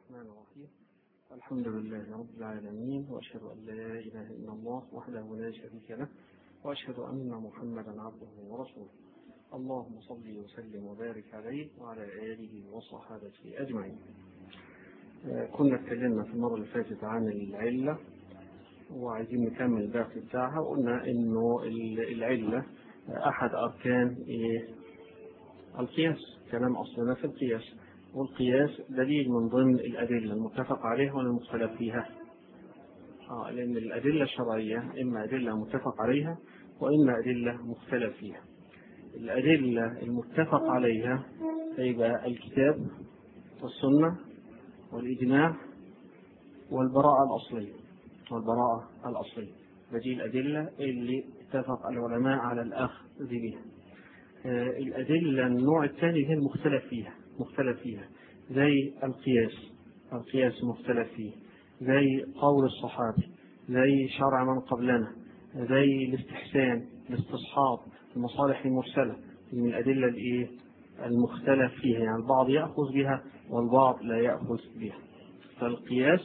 الرحمن الرحيم الحمد لله رب العالمين وأشهد أن لا إله إلا الله وحده لا شريك له وأشهد أن محمدا عبده ورسوله اللهم صل وسلم وبارك عليه وعلى آله وصحابته أجمعين كنا اتكلمنا في المرة اللي فاتت عن العلة وعايزين نكمل الباقي بتاعها وقلنا إنه العلة أحد أركان إيه القياس كلام أصلنا في القياس والقياس دليل من ضمن الأدلة المتفق عليها ولا المختلف فيها آه لأن الأدلة الشرعية إما أدلة متفق عليها وإما أدلة مختلف فيها الأدلة المتفق عليها هيبقى الكتاب والسنة والإجماع والبراءة الأصلية والبراءة الأصلية دي الأدلة اللي اتفق العلماء على الأخذ بها الأدلة النوع الثاني هي المختلف فيها مختلف فيها زي القياس القياس مختلف فيه زي قول الصحابي زي شرع من قبلنا زي الاستحسان الاستصحاب المصالح المرسلة من الأدلة الإيه المختلف فيها يعني البعض يأخذ بها والبعض لا يأخذ بها فالقياس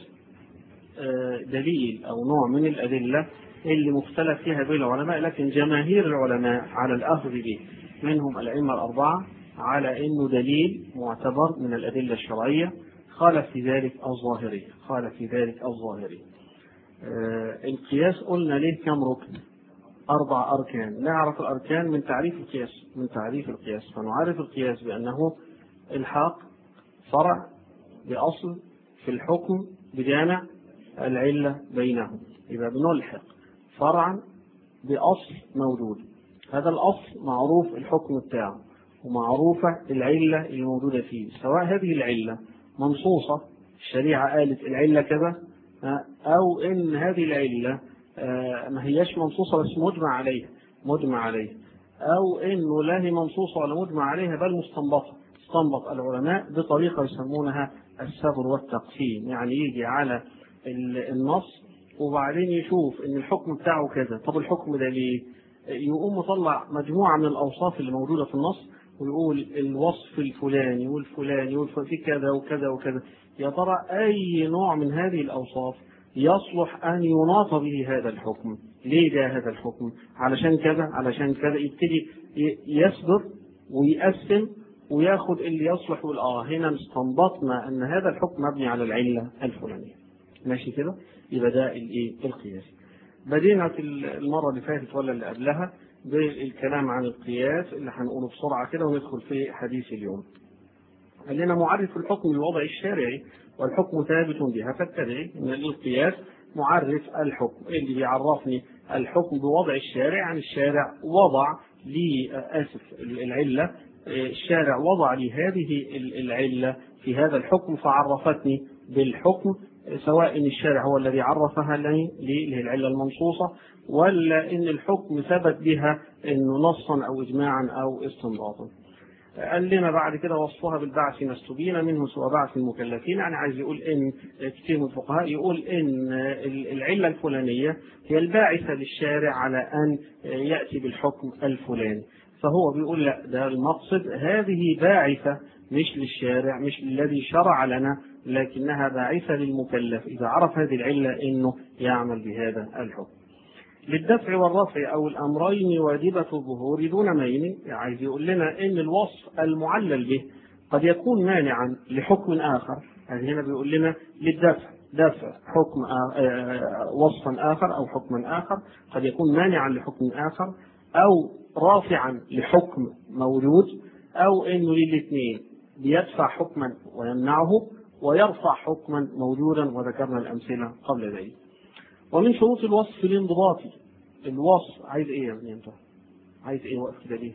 دليل أو نوع من الأدلة اللي مختلف فيها بين العلماء لكن جماهير العلماء على الأخذ به منهم الأئمة الأربعة على أنه دليل معتبر من الأدلة الشرعية خالف في ذلك الظاهرية خالف في ذلك الظاهرية آه القياس قلنا ليه كم ركن أربع أركان نعرف الأركان من تعريف القياس من تعريف القياس فنعرف القياس بأنه الحاق فرع بأصل في الحكم بجامع العلة بينهم يبقى بنلحق فرعا بأصل موجود هذا الأصل معروف الحكم بتاعه ومعروفة العلة اللي موجودة فيه سواء هذه العلة منصوصة الشريعة قالت العلة كذا أو إن هذه العلة ما هياش منصوصة بس مجمع عليها مجمع عليها أو إنه لا هي منصوصة ولا مجمع عليها بل مستنبطة استنبط العلماء بطريقة يسمونها السبر والتقسيم يعني يجي على النص وبعدين يشوف إن الحكم بتاعه كذا طب الحكم ده ليه؟ يقوم مطلع مجموعة من الأوصاف اللي موجودة في النص ويقول الوصف الفلاني والفلاني والفلاني في كذا وكذا وكذا يا ترى أي نوع من هذه الأوصاف يصلح أن يناط به هذا الحكم ليه جاء هذا الحكم علشان كذا علشان كذا يبتدي يصبر ويقسم وياخد اللي يصلح يقول اه هنا استنبطنا ان هذا الحكم مبني على العله الفلانيه ماشي كده يبقى ده الايه القياس بدينا في المره اللي فاتت ولا اللي قبلها بالكلام عن القياس اللي هنقوله بسرعة كده وندخل في حديث اليوم. قال لنا معرف الحكم بالوضع الشارعي والحكم ثابت بها فاتبعي ان القياس معرف الحكم اللي بيعرفني الحكم بوضع الشارع يعني الشارع وضع لي اسف العله الشارع وضع لي هذه العله في هذا الحكم فعرفتني بالحكم سواء ان الشارع هو الذي عرفها لي اللي هي العله المنصوصه ولا ان الحكم ثبت بها انه نصا او اجماعا او استنباطا. قال لنا بعد كده وصفها بالبعث ما استبين منه سوى بعث المكلفين يعني عايز يقول ان كثير من الفقهاء يقول ان العله الفلانيه هي الباعثه للشارع على ان ياتي بالحكم الفلاني. فهو بيقول لا ده المقصد هذه باعثه مش للشارع مش الذي شرع لنا لكنها باعثه للمكلف اذا عرف هذه العله انه يعمل بهذا الحكم. للدفع والرفع او الامرين واجبه الظهور دون مين عايز يقول لنا ان الوصف المعلل به قد يكون مانعا لحكم اخر يعني هنا بيقول لنا للدفع دفع حكم وصفا اخر او حكما اخر قد يكون مانعا لحكم اخر او رافعا لحكم موجود او انه للاثنين بيدفع حكما ويمنعه ويرفع حكما موجودا وذكرنا الامثله قبل ذلك ومن شروط الوصف الانضباطي الوصف عايز ايه يا ابني انت؟ عايز ايه وقف كده ليه؟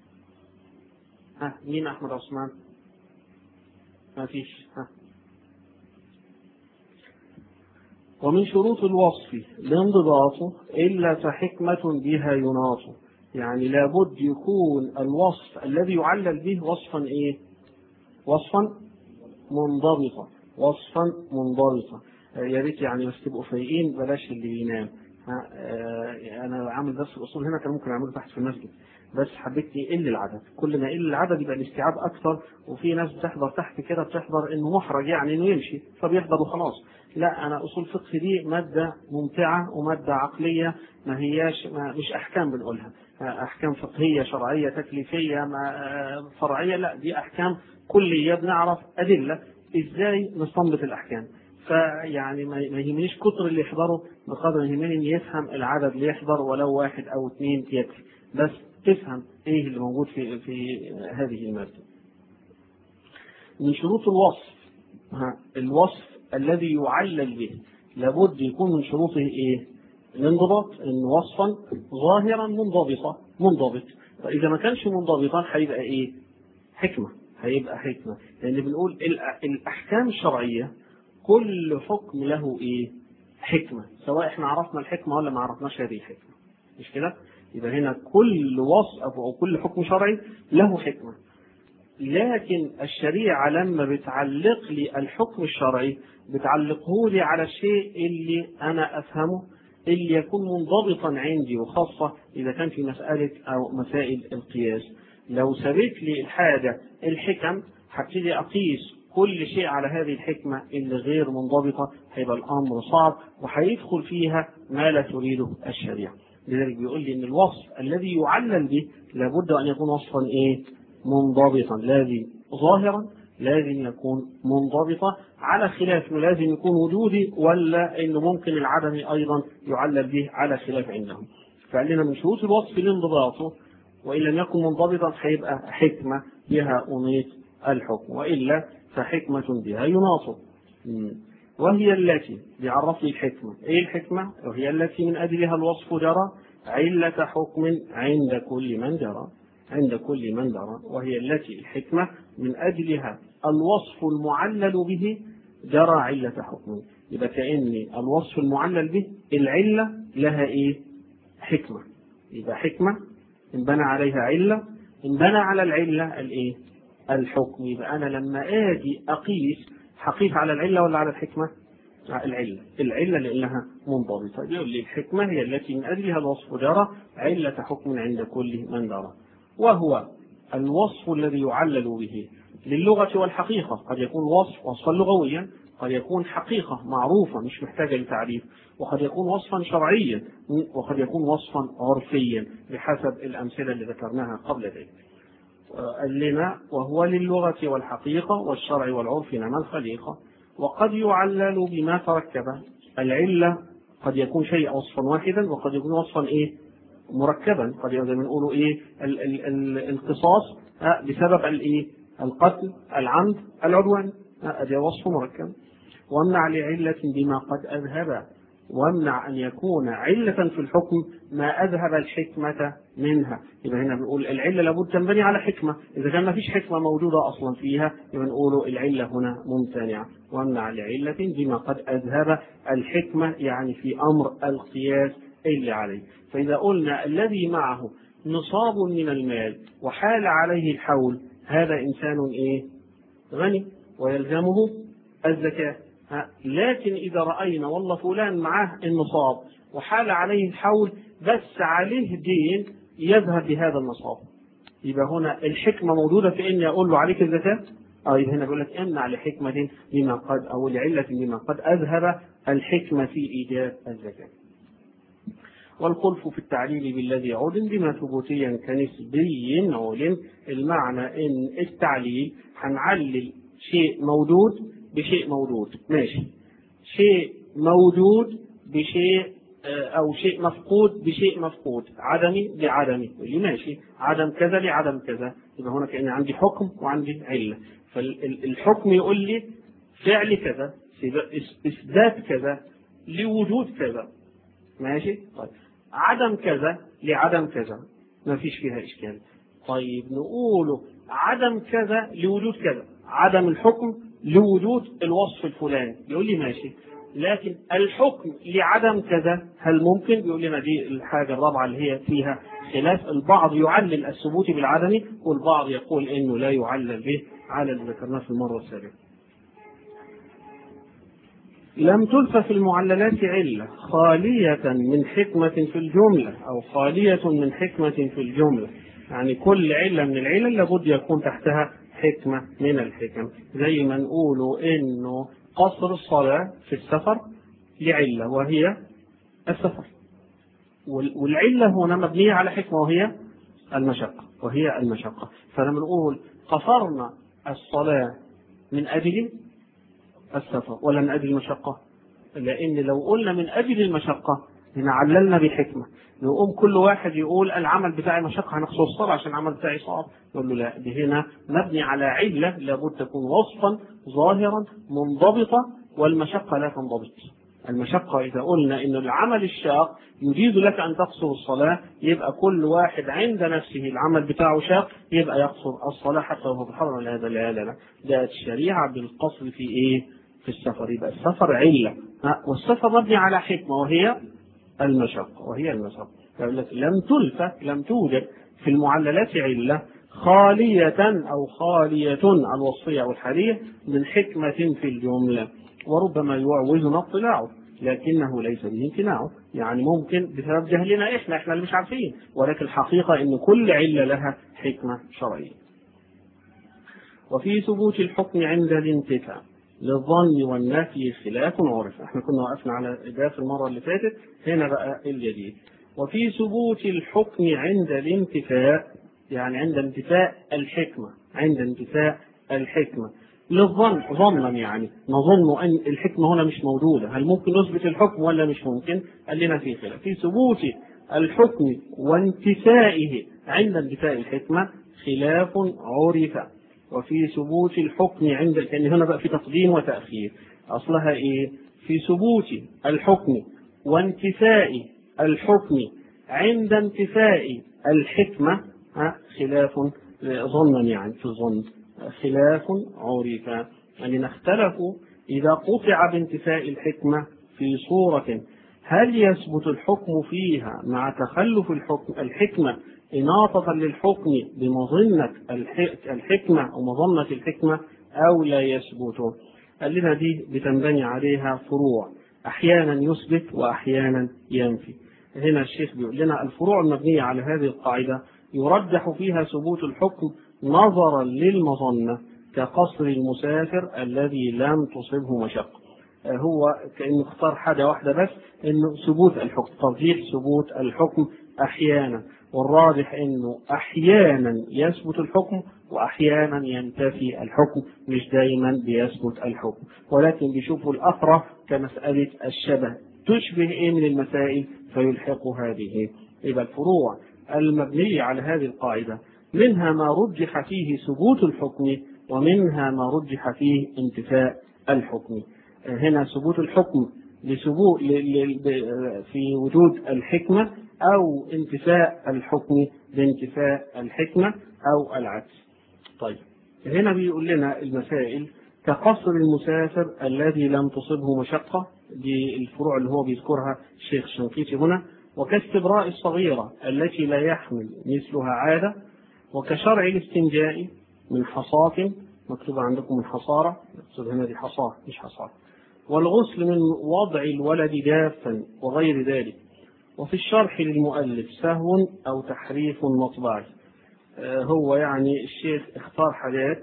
ها مين احمد عثمان؟ ما فيش ها ومن شروط الوصف الانضباط إلا فحكمة بها يناط يعني لابد يكون الوصف الذي يعلل به وصفا ايه؟ وصفا منضبطا وصفا منضبطا يا ريت يعني بس تبقوا فايقين بلاش اللي بينام ها، آه، انا عامل درس الاصول هنا كان ممكن اعمله تحت في المسجد بس حبيت يقل العدد كل ما يقل العدد يبقى الاستيعاب اكثر وفي ناس بتحضر تحت كده بتحضر انه محرج يعني انه يمشي فبيحضر وخلاص لا انا اصول فقه دي ماده ممتعه وماده عقليه ما هياش ما مش احكام بنقولها احكام فقهيه شرعيه تكليفيه ما آه، فرعيه لا دي احكام كليه بنعرف ادله ازاي نستنبط الاحكام فيعني ما ما يهمنيش كتر اللي يحضره بقدر ما يهمني ان يفهم العدد اللي يحضر ولو واحد او اثنين يكفي بس تفهم ايه اللي موجود في في هذه الماده. من شروط الوصف ها، الوصف الذي يعلل به لابد يكون من شروطه ايه؟ الانضباط ان وصفا ظاهرا منضبطا منضبط فاذا ما كانش منضبطا هيبقى ايه؟ حكمه هيبقى حكمه لان بنقول الأ- الاحكام الشرعيه كل حكم له ايه؟ حكمه سواء احنا عرفنا الحكمه ولا ما عرفناش هذه الحكمه مش كده؟ يبقى هنا كل وصف او كل حكم شرعي له حكمه لكن الشريعة لما بتعلق لي الحكم الشرعي بتعلقه لي على الشيء اللي أنا أفهمه اللي يكون منضبطا عندي وخاصة إذا كان في مسألة أو مسائل القياس لو سبت لي الحاجة الحكم هبتدي أقيس كل شيء على هذه الحكمة اللي غير منضبطة هيبقى الأمر صعب وهيدخل فيها ما لا تريده الشريعة لذلك بيقول لي إن الوصف الذي يعلل به لابد أن يكون وصفا إيه؟ منضبطا لازم ظاهرا لازم يكون منضبطا على خلاف انه لازم يكون وجودي ولا انه ممكن العدمي ايضا يعلل به على خلاف عندهم. فقال لنا من شروط الوصف الانضباط وان لم يكن منضبطا هيبقى حكمه بها انيط الحكم والا فحكمه بها يناط. مم. وهي التي بيعرف لي الحكمه، ايه الحكمه؟ وهي التي من اجلها الوصف جرى علة حكم عند كل من جرى. عند كل من درى وهي التي الحكمة من أجلها الوصف المعلل به جرى علة حكم يبقى كأن الوصف المعلل به العلة لها إيه؟ حكمة يبقى حكمة إن بنى عليها علة إن بنى على العلة الإيه؟ الحكم يبقى أنا لما آجي أقيس هقيس على العلة ولا على الحكمة؟ العلة العلة لأنها منضبطة يقول لي الحكمة هي التي من أجلها الوصف جرى علة حكم عند كل من درى وهو الوصف الذي يعلل به للغة والحقيقة قد يكون وصف وصفا لغويا قد يكون حقيقة معروفة مش محتاجة لتعريف وقد يكون وصفا شرعيا وقد يكون وصفا عرفيا بحسب الأمثلة اللي ذكرناها قبل ذلك قال لنا وهو للغة والحقيقة والشرع والعرف نما الخليقة وقد يعلل بما تركب العلة قد يكون شيء وصفا واحدا وقد يكون وصفا ايه مركبا قد زي ما نقولوا ايه ال ال ال القصاص آه بسبب الايه القتل العمد العدوان هذا آه وصف مركب وامنع لعلة بما قد اذهب وامنع ان يكون علة في الحكم ما اذهب الحكمة منها يبقى هنا بنقول العلة لابد تنبني على حكمة اذا كان ما فيش حكمة موجودة اصلا فيها يبقى نقول العلة هنا ممتنعة وامنع لعلة بما قد اذهب الحكمة يعني في امر القياس اللي عليه فإذا قلنا الذي معه نصاب من المال وحال عليه الحول هذا إنسان إيه؟ غني ويلزمه الزكاة لكن إذا رأينا والله فلان معاه النصاب وحال عليه الحول بس عليه دين يذهب بهذا النصاب يبقى هنا الحكمة موجودة في إني أقول له عليك الزكاة أو هنا بيقول لك امنع لحكمة بما قد أو لعلة بما قد أذهب الحكمة في إيجاب الزكاة والخلف في التعليل بالذي علم بما ثبوتيا كنسبي علم المعنى ان التعليل هنعلل شيء موجود بشيء موجود ماشي شيء موجود بشيء او شيء مفقود بشيء مفقود عدمي بعدمي اللي ماشي عدم كذا لعدم كذا يبقى هنا كان عندي حكم وعندي عله فالحكم يقول لي فعل كذا اثبات كذا لوجود كذا ماشي طيب عدم كذا لعدم كذا ما فيش فيها إشكال طيب نقوله عدم كذا لوجود كذا عدم الحكم لوجود الوصف الفلاني يقول لي ماشي لكن الحكم لعدم كذا هل ممكن يقول لنا دي الحاجة الرابعة اللي هي فيها خلاف البعض يعلل الثبوت بالعدم والبعض يقول انه لا يعلل به على اللي ذكرناه في المرة السابقة لم تلف في المعللات علة خالية من حكمة في الجملة أو خالية من حكمة في الجملة يعني كل علة من العلل لابد يكون تحتها حكمة من الحكم زي ما نقولوا إنه قصر الصلاة في السفر لعلة وهي السفر والعلة هنا مبنية على حكمة وهي المشقة وهي المشقة فلما نقول قصرنا الصلاة من أجل السفر ولا من أجل المشقة لأن لو قلنا من أجل المشقة هنا عللنا بحكمة يقوم كل واحد يقول العمل بتاعي مشقة هنقصر الصلاة عشان العمل بتاعي صعب يقول له لا دي هنا مبني على علة لابد تكون وصفا ظاهرا منضبطة والمشقة لا تنضبط المشقة إذا قلنا إن العمل الشاق يجيز لك أن تقصر الصلاة يبقى كل واحد عند نفسه العمل بتاعه شاق يبقى يقصر الصلاة حتى وهو بحرم هذا لا لا لا جاءت الشريعة بالقصر في إيه؟ في السفر يبقى السفر علة والسفر مبني على حكمة وهي المشقة وهي المشقة لم تلف لم توجد في المعللات علة خالية أو خالية الوصية أو الحالية من حكمة في الجملة وربما يعوزنا اطلاعه لكنه ليس به امتناعه يعني ممكن بسبب جهلنا احنا احنا اللي مش عارفين ولكن الحقيقه ان كل عله لها حكمه شرعيه. وفي ثبوت الحكم عند الانتفاع للظن والنفي خلاف عرف احنا كنا وقفنا على ده في المره اللي فاتت هنا بقى الجديد وفي ثبوت الحكم عند الانتفاء يعني عند انتفاء الحكمه عند انتفاء الحكمه للظن ظنا يعني نظن ان الحكمه هنا مش موجوده هل ممكن نثبت الحكم ولا مش ممكن قال لنا في خلاف في ثبوت الحكم وانتفائه عند انتفاء الحكمه خلاف عرف وفي ثبوت الحكم عند كان هنا بقى في تقديم وتاخير اصلها ايه في ثبوت الحكم وانتفاء الحكم عند انتفاء الحكمه خلاف ظنا يعني في الظن خلاف عرف يعني اختلفوا إذا قطع بانتفاء الحكمة في صورة هل يثبت الحكم فيها مع تخلف الحكم الحكمة إناطة للحكم بمظنة الحكمة أو مظنة الحكمة أو لا يثبت قال لنا دي بتنبني عليها فروع أحيانا يثبت وأحيانا ينفي هنا الشيخ بيقول لنا الفروع المبنية على هذه القاعدة يرجح فيها ثبوت الحكم نظرا للمظنة كقصر المسافر الذي لم تصبه مشقة هو كأنه اختار حاجة واحدة بس انه ثبوت الحكم ترجيح ثبوت الحكم احيانا والراجح انه احيانا يثبت الحكم واحيانا ينتفي الحكم مش دايما بيثبت الحكم ولكن بيشوفوا الاقرب كمسألة الشبه تشبه ايه من المسائل فيلحق هذه يبقى الفروع المبنية على هذه القاعدة منها ما رجح فيه ثبوت الحكم ومنها ما رجح فيه انتفاء الحكم هنا ثبوت الحكم لثبوت في وجود الحكمة أو انتفاء الحكم بانتفاء الحكمة أو العكس طيب هنا بيقول لنا المسائل كقصر المسافر الذي لم تصبه مشقة دي الفروع اللي هو بيذكرها الشيخ الشنقيطي هنا وكاستبراء الصغيرة التي لا يحمل مثلها عادة وكشرع الاستنجاء من حصاة مكتوبة عندكم من حصارة يقصد هنا دي حصاة مش حصاة والغسل من وضع الولد جافا وغير ذلك وفي الشرح للمؤلف سهو أو تحريف مطبعي هو يعني الشيخ اختار حاجات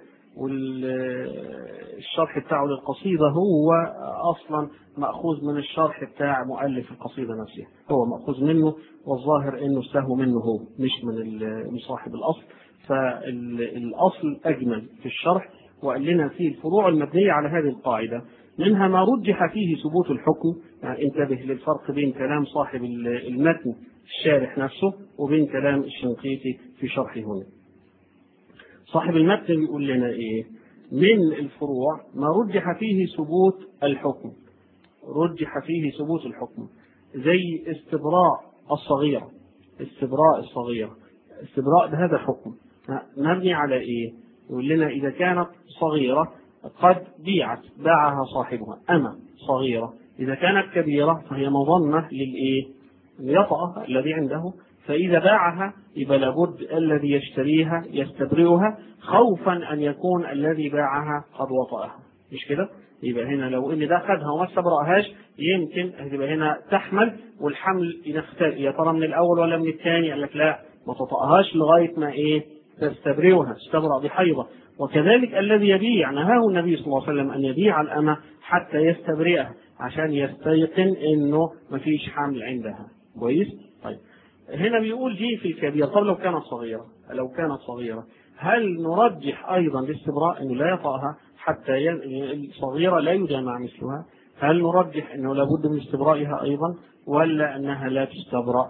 والشرح بتاعه للقصيدة هو أصلا مأخوذ من الشرح بتاع مؤلف القصيدة نفسها هو مأخوذ منه والظاهر أنه السهو منه هو مش من صاحب الأصل فالأصل أجمل في الشرح وقال لنا فيه الفروع المبنية على هذه القاعدة منها ما رجح فيه ثبوت الحكم يعني انتبه للفرق بين كلام صاحب المتن الشارح نفسه وبين كلام الشنقيطي في شرحه هنا صاحب المتن بيقول لنا ايه من الفروع ما رجح فيه ثبوت الحكم رجح فيه ثبوت الحكم زي استبراء الصغيرة استبراء الصغيرة استبراء بهذا الحكم مبني على ايه يقول لنا اذا كانت صغيرة قد بيعت باعها صاحبها أما صغيرة إذا كانت كبيرة فهي مظنة للإيه؟ اليطأة الذي عنده فإذا باعها يبقى لابد الذي يشتريها يستبرئها خوفا أن يكون الذي باعها قد وطأها مش كده؟ يبقى هنا لو ان ده خدها وما استبرأهاش يمكن هتبقى هنا تحمل والحمل يختلف يا ترى من الاول ولا من الثاني قال لك لا ما تطأهاش لغايه ما ايه تستبرئها تستبرأ بحيضه وكذلك الذي يبيع نهاه النبي صلى الله عليه وسلم ان يبيع الامه حتى يستبرئها عشان يستيقن انه ما فيش حمل عندها كويس طيب هنا بيقول دي في الكبير طب لو كانت صغيره لو كانت صغيره هل نرجح ايضا الاستبراء انه لا يطأها حتى ي... الصغيره لا يجامع مثلها هل نرجح انه لابد من استبرائها ايضا ولا انها لا تستبرأ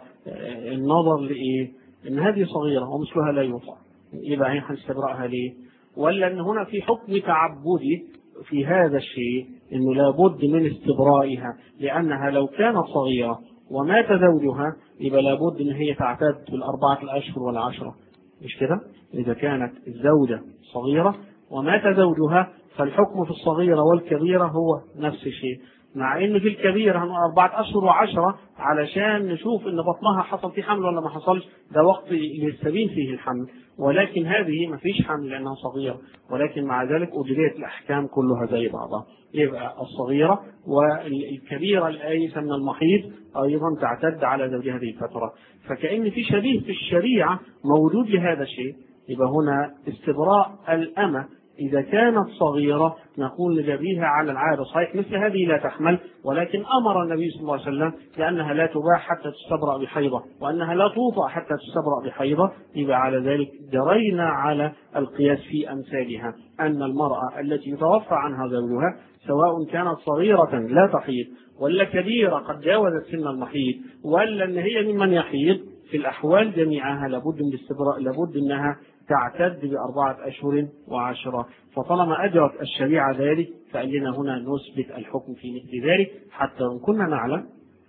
النظر لايه ان هذه صغيره ومثلها لا يطأ يبقى هي هنستبرأها ليه ولا ان هنا في حكم تعبدي في هذا الشيء انه لابد من استبرائها لانها لو كانت صغيره ومات زوجها يبقى لابد ان هي تعتد بالاربعه الاشهر والعشره مش كده؟ اذا كانت الزوجه صغيره ومات زوجها فالحكم في الصغيره والكبيره هو نفس الشيء مع ان في الكبيره هنقول اربعه اشهر وعشره علشان نشوف ان بطنها حصل فيه حمل ولا ما حصلش ده وقت يستبين فيه الحمل ولكن هذه ما فيش حمل لانها صغيره ولكن مع ذلك اجريت الاحكام كلها زي بعضها يبقى الصغيره والكبيره الايسه من المحيض ايضا تعتد على زوج هذه الفتره فكان في شبيه في الشريعه موجود لهذا الشيء يبقى هنا استبراء الامه إذا كانت صغيرة نقول لجبيها على العادة صحيح مثل هذه لا تحمل ولكن أمر النبي صلى الله عليه وسلم بأنها لا تباع حتى تستبرأ بحيضة وأنها لا توطأ حتى تستبرأ بحيضة يبقى على ذلك جرينا على القياس في أمثالها أن المرأة التي يتوفى عنها زوجها سواء كانت صغيرة لا تحيض ولا كبيرة قد جاوزت سن المحيض ولا أن هي ممن يحيض في الأحوال جميعها لابد من الاستبراء لابد أنها تعتد بأربعة أشهر وعشرة فطالما أجرت الشريعة ذلك فقال لنا هنا نثبت الحكم في مثل ذلك حتى إن كنا نعلم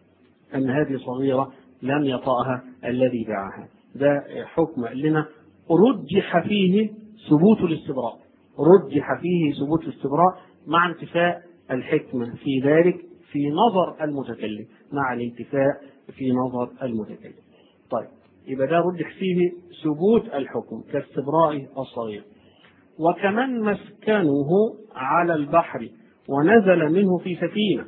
أن هذه صغيرة لم يطأها الذي باعها ده حكم قال لنا رجح فيه ثبوت الاستبراء رجح فيه ثبوت الاستبراء مع انتفاء الحكمة في ذلك في نظر المتكلم مع الانتفاء في نظر المتكلم طيب يبقى ده رجح فيه ثبوت الحكم كاستبراء الصغير وكمن مسكنه على البحر ونزل منه في سفينة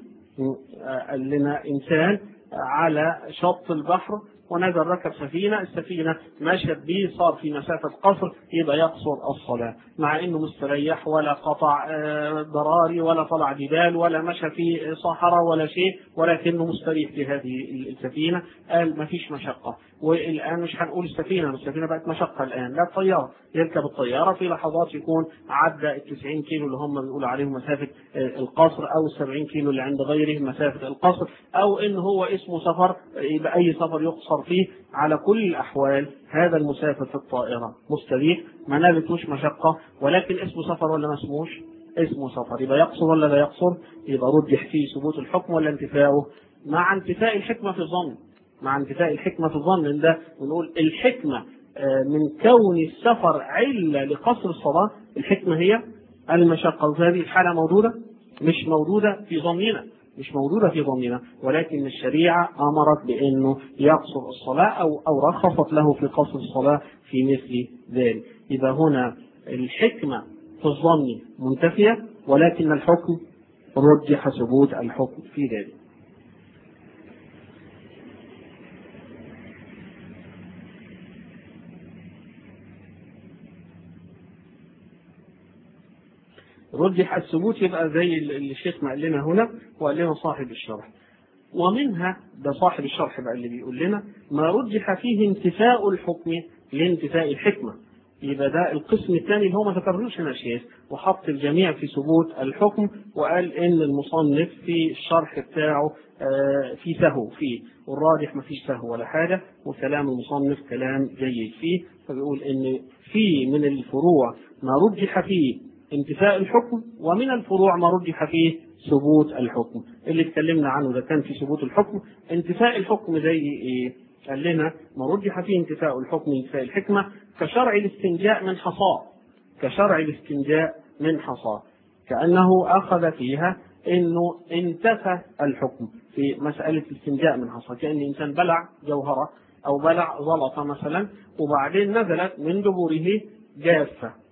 قال لنا إنسان على شط البحر ونزل ركب سفينة السفينة مشت به صار في مسافة قصر يبقى يقصر الصلاة مع انه مستريح ولا قطع ضراري ولا طلع جبال ولا مشى في صحراء ولا شيء ولكنه مستريح في هذه السفينة قال ما فيش مشقة والآن مش هنقول السفينة السفينة بقت مشقة الآن لا الطيارة يركب الطيارة في لحظات يكون عدى ال 90 كيلو اللي هم بيقولوا عليهم مسافة القصر أو ال 70 كيلو اللي عند غيره مسافة القصر أو إن هو اسمه سفر يبقى أي سفر يقصر فيه على كل الأحوال هذا المسافر في الطائرة مستريح ما نالتوش مشقة ولكن اسمه سفر ولا ما اسموش؟ اسمه سفر يبقى يقصر ولا لا يقصر؟ يبقى رجح فيه ثبوت الحكم ولا انتفاؤه؟ مع انتفاء الحكمة في الظن مع انتفاء الحكمة في الظن ان ده ونقول الحكمة من كون السفر علة لقصر الصلاة الحكمة هي المشقة وفي هذه الحالة موجودة مش موجودة في ظننا مش موجودة في ظننا ولكن الشريعة أمرت بأنه يقصر الصلاة أو أو رخصت له في قصر الصلاة في مثل ذلك إذا هنا الحكمة في الظن منتفية ولكن الحكم رجح ثبوت الحكم في ذلك رجح الثبوت يبقى زي اللي الشيخ ما قال لنا هنا وقال لنا صاحب الشرح ومنها ده صاحب الشرح بقى اللي بيقول لنا ما رجح فيه انتفاء الحكم لانتفاء الحكمه يبقى ده القسم الثاني اللي هو ما ذكرلوش هنا الشيخ وحط الجميع في ثبوت الحكم وقال ان المصنف في الشرح بتاعه في سهو فيه والراجح ما فيش سهو ولا حاجه وكلام المصنف كلام جيد فيه فبيقول ان في من الفروع ما رجح فيه انتفاء الحكم ومن الفروع ما رجح فيه ثبوت الحكم اللي اتكلمنا عنه ده كان في ثبوت الحكم انتفاء الحكم زي ايه قال لنا ما رجح فيه انتفاء الحكم انتفاء الحكمة كشرع الاستنجاء من حصاة كشرع الاستنجاء من حصاة كأنه أخذ فيها انه انتفى الحكم في مسألة الاستنجاء من حصاة كأن إنسان بلع جوهرة أو بلع زلطة مثلا وبعدين نزلت من دبره جافة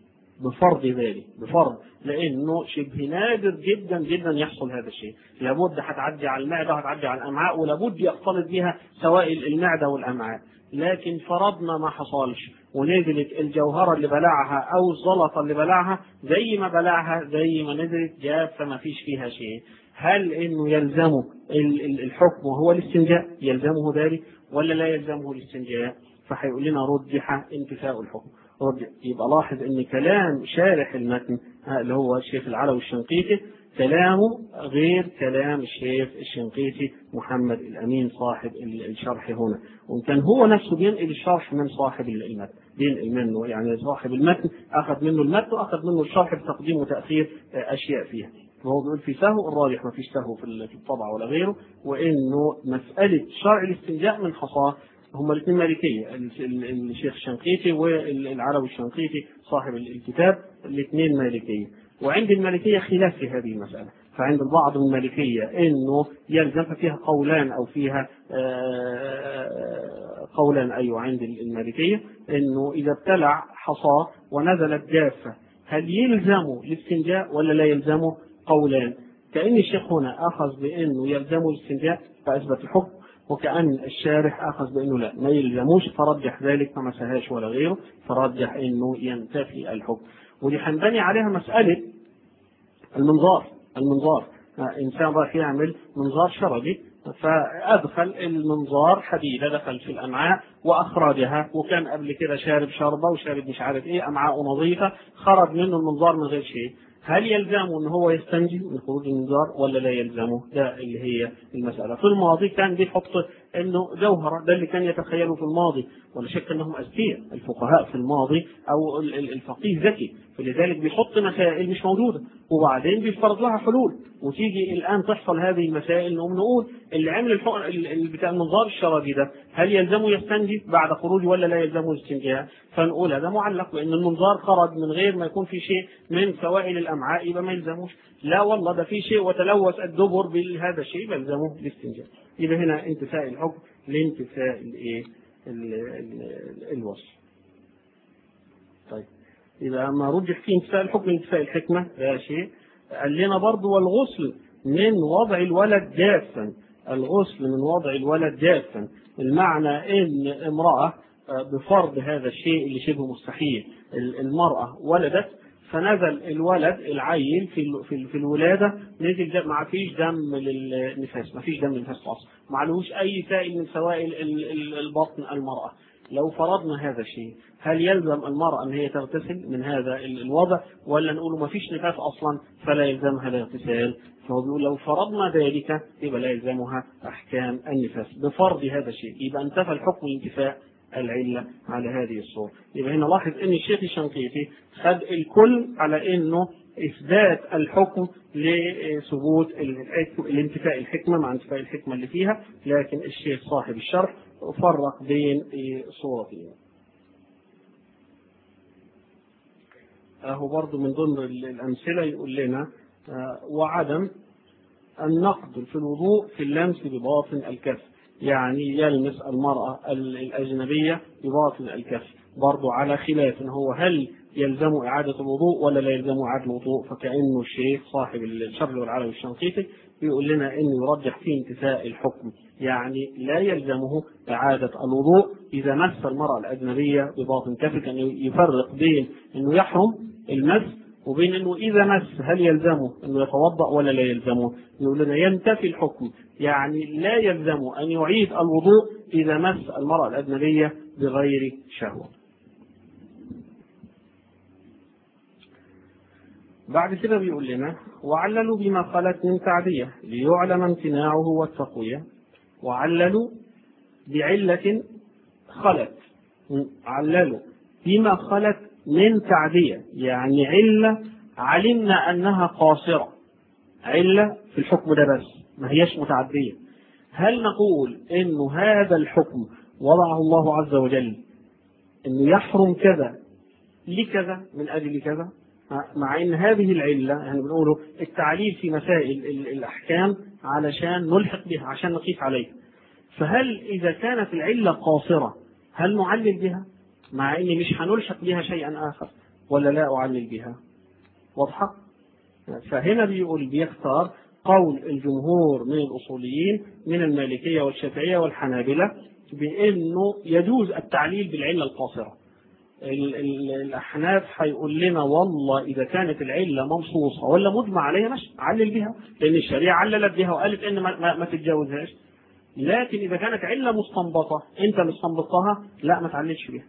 بفرض ذلك بفرض لانه شبه نادر جدا جدا يحصل هذا الشيء لابد هتعدي على المعده وهتعدي على الامعاء ولابد يختلط بها سوائل المعده والامعاء لكن فرضنا ما حصلش ونزلت الجوهرة اللي بلعها أو الزلطة اللي بلعها زي ما بلعها زي ما نزلت جافة ما فيش فيها شيء هل إنه يلزمه الحكم وهو الاستنجاء يلزمه ذلك ولا لا يلزمه الاستنجاء فهيقول لنا رجح انتفاء الحكم رجح يبقى لاحظ ان كلام شارح المتن اللي هو الشيخ العلوي الشنقيطي كلامه غير كلام الشيخ الشنقيطي محمد الامين صاحب الشرح هنا وان كان هو نفسه بينقل الشرح من صاحب المتن بينقل منه يعني صاحب المتن اخذ منه المتن واخذ منه الشرح بتقديم وتاخير اشياء فيها وهو بيقول في سهو الراجح ما فيش سهو في الطبع ولا غيره وانه مساله شرع الاستنجاء من حصاه هما الاثنين مالكية الشيخ الشنقيطي والعربي الشنقيطي صاحب الكتاب الاثنين مالكية وعند المالكية خلاف في هذه المسألة فعند البعض من المالكية انه يلزم فيها قولان او فيها قولان ايوه عند المالكية انه اذا ابتلع حصاه ونزلت جافة هل يلزمه الاستنجاء ولا لا يلزمه قولان كأن الشيخ هنا أخذ بأنه يلزمه الاستنجاء فأثبت الحكم وكأن الشارح أخذ بأنه لا ما يلزموش فرجح ذلك ما مسهاش ولا غيره فرجح أنه ينتفي الحكم ودي هنبني عليها مسألة المنظار المنظار إنسان راح يعمل منظار شرجي فأدخل المنظار حديدة دخل في الأمعاء وأخرجها وكان قبل كده شارب شربة وشارب مش عارف إيه أمعاء نظيفة خرج منه المنظار من غير شيء هل يلزمه ان هو يستنجي من خروج المنظار ولا لا يلزمه؟ ده اللي هي المساله. في الماضي كان بيحط انه جوهره ده اللي كان يتخيله في الماضي ولا شك انهم اذكياء الفقهاء في الماضي او الفقيه ذكي فلذلك بيحط مسائل مش موجوده وبعدين بيفرض لها حلول وتيجي الان تحصل هذه المسائل نقوم نقول اللي عمل بتاع المنظار الشرجي ده هل يلزمه يستنجي بعد خروجه ولا لا يلزمه الاستنجاء؟ فنقول هذا معلق بان المنظار خرج من غير ما يكون في شيء من سوائل الامعاء يبقى ما يلزموش لا والله ده في شيء وتلوث الدبر بهذا الشيء يلزمه الاستنجاء يبقى هنا انتفاء الحكم لانتفاء الايه الوصف طيب يبقى ما رجح فيه انتفاء الحكم انتفاء الحكمه ده شيء قال لنا برضه والغسل من وضع الولد جافا الغسل من وضع الولد جافا المعنى ان امراه بفرض هذا الشيء اللي شبه مستحيل المراه ولدت فنزل الولد العيل في في, في الولاده نزل ما فيش دم للنفاس ما فيش دم للنفاس اصلا ما عليهوش اي سائل من سوائل البطن المراه لو فرضنا هذا الشيء هل يلزم المرأة أن هي تغتسل من هذا الوضع ولا نقول ما فيش نفاس أصلا فلا يلزمها الاغتسال فهو بيقول لو فرضنا ذلك يبقى لا يلزمها أحكام النفاس بفرض هذا الشيء يبقى انتفى الحكم انتفاء العلة على هذه الصورة يبقى هنا لاحظ أن الشيخ الشنقيطي خد الكل على أنه إثبات الحكم لثبوت الانتفاء الحكمة مع انتفاء الحكمة اللي فيها لكن الشيخ صاحب الشرح فرق بين صورتين أهو برضو من ضمن الأمثلة يقول لنا وعدم النقد في الوضوء في اللمس بباطن الكف يعني يلمس المرأة الأجنبية بباطن الكف برضو على خلاف إن هو هل يلزم إعادة الوضوء ولا لا يلزم إعادة الوضوء فكأنه الشيخ صاحب الشرح والعلوي الشنقيطي بيقول لنا إنه يرجح في انتفاء الحكم يعني لا يلزمه إعادة الوضوء إذا مس المرأة الأجنبية بباطن كفه كان يفرق بين إنه يحرم المس وبين انه اذا مس هل يلزمه انه يتوضا ولا لا يلزمه؟ يقول لنا ينتفي الحكم يعني لا يلزمه ان يعيد الوضوء اذا مس المراه الاجنبيه بغير شهوه. بعد كده بيقول لنا وعللوا بما خلت من تعديه ليعلم امتناعه والتقويه وعللوا بعله خلت عللوا بما خلت من تعدية يعني علة علمنا أنها قاصرة علة في الحكم ده بس ما هيش متعدية هل نقول إنه هذا الحكم وضعه الله عز وجل إنه يحرم كذا لكذا من أجل كذا مع ان هذه العله يعني بنقوله التعليل في مسائل الاحكام علشان نلحق بها عشان نقيس عليها فهل اذا كانت العله قاصره هل نعلل بها؟ مع ان مش هنلحق بها شيئا اخر ولا لا أعلل بها واضحة فهنا بيقول بيختار قول الجمهور من الأصوليين من المالكية والشافعية والحنابلة بأنه يجوز التعليل بالعلة القاصرة ال- ال- الأحناف هيقول لنا والله إذا كانت العلة منصوصة ولا مجمع عليها ماشي علل بها لأن الشريعة عللت بها وقالت إن ما, ما, ما تتجاوزهاش لكن إذا كانت علة مستنبطة أنت اللي استنبطتها لا ما تعللش بها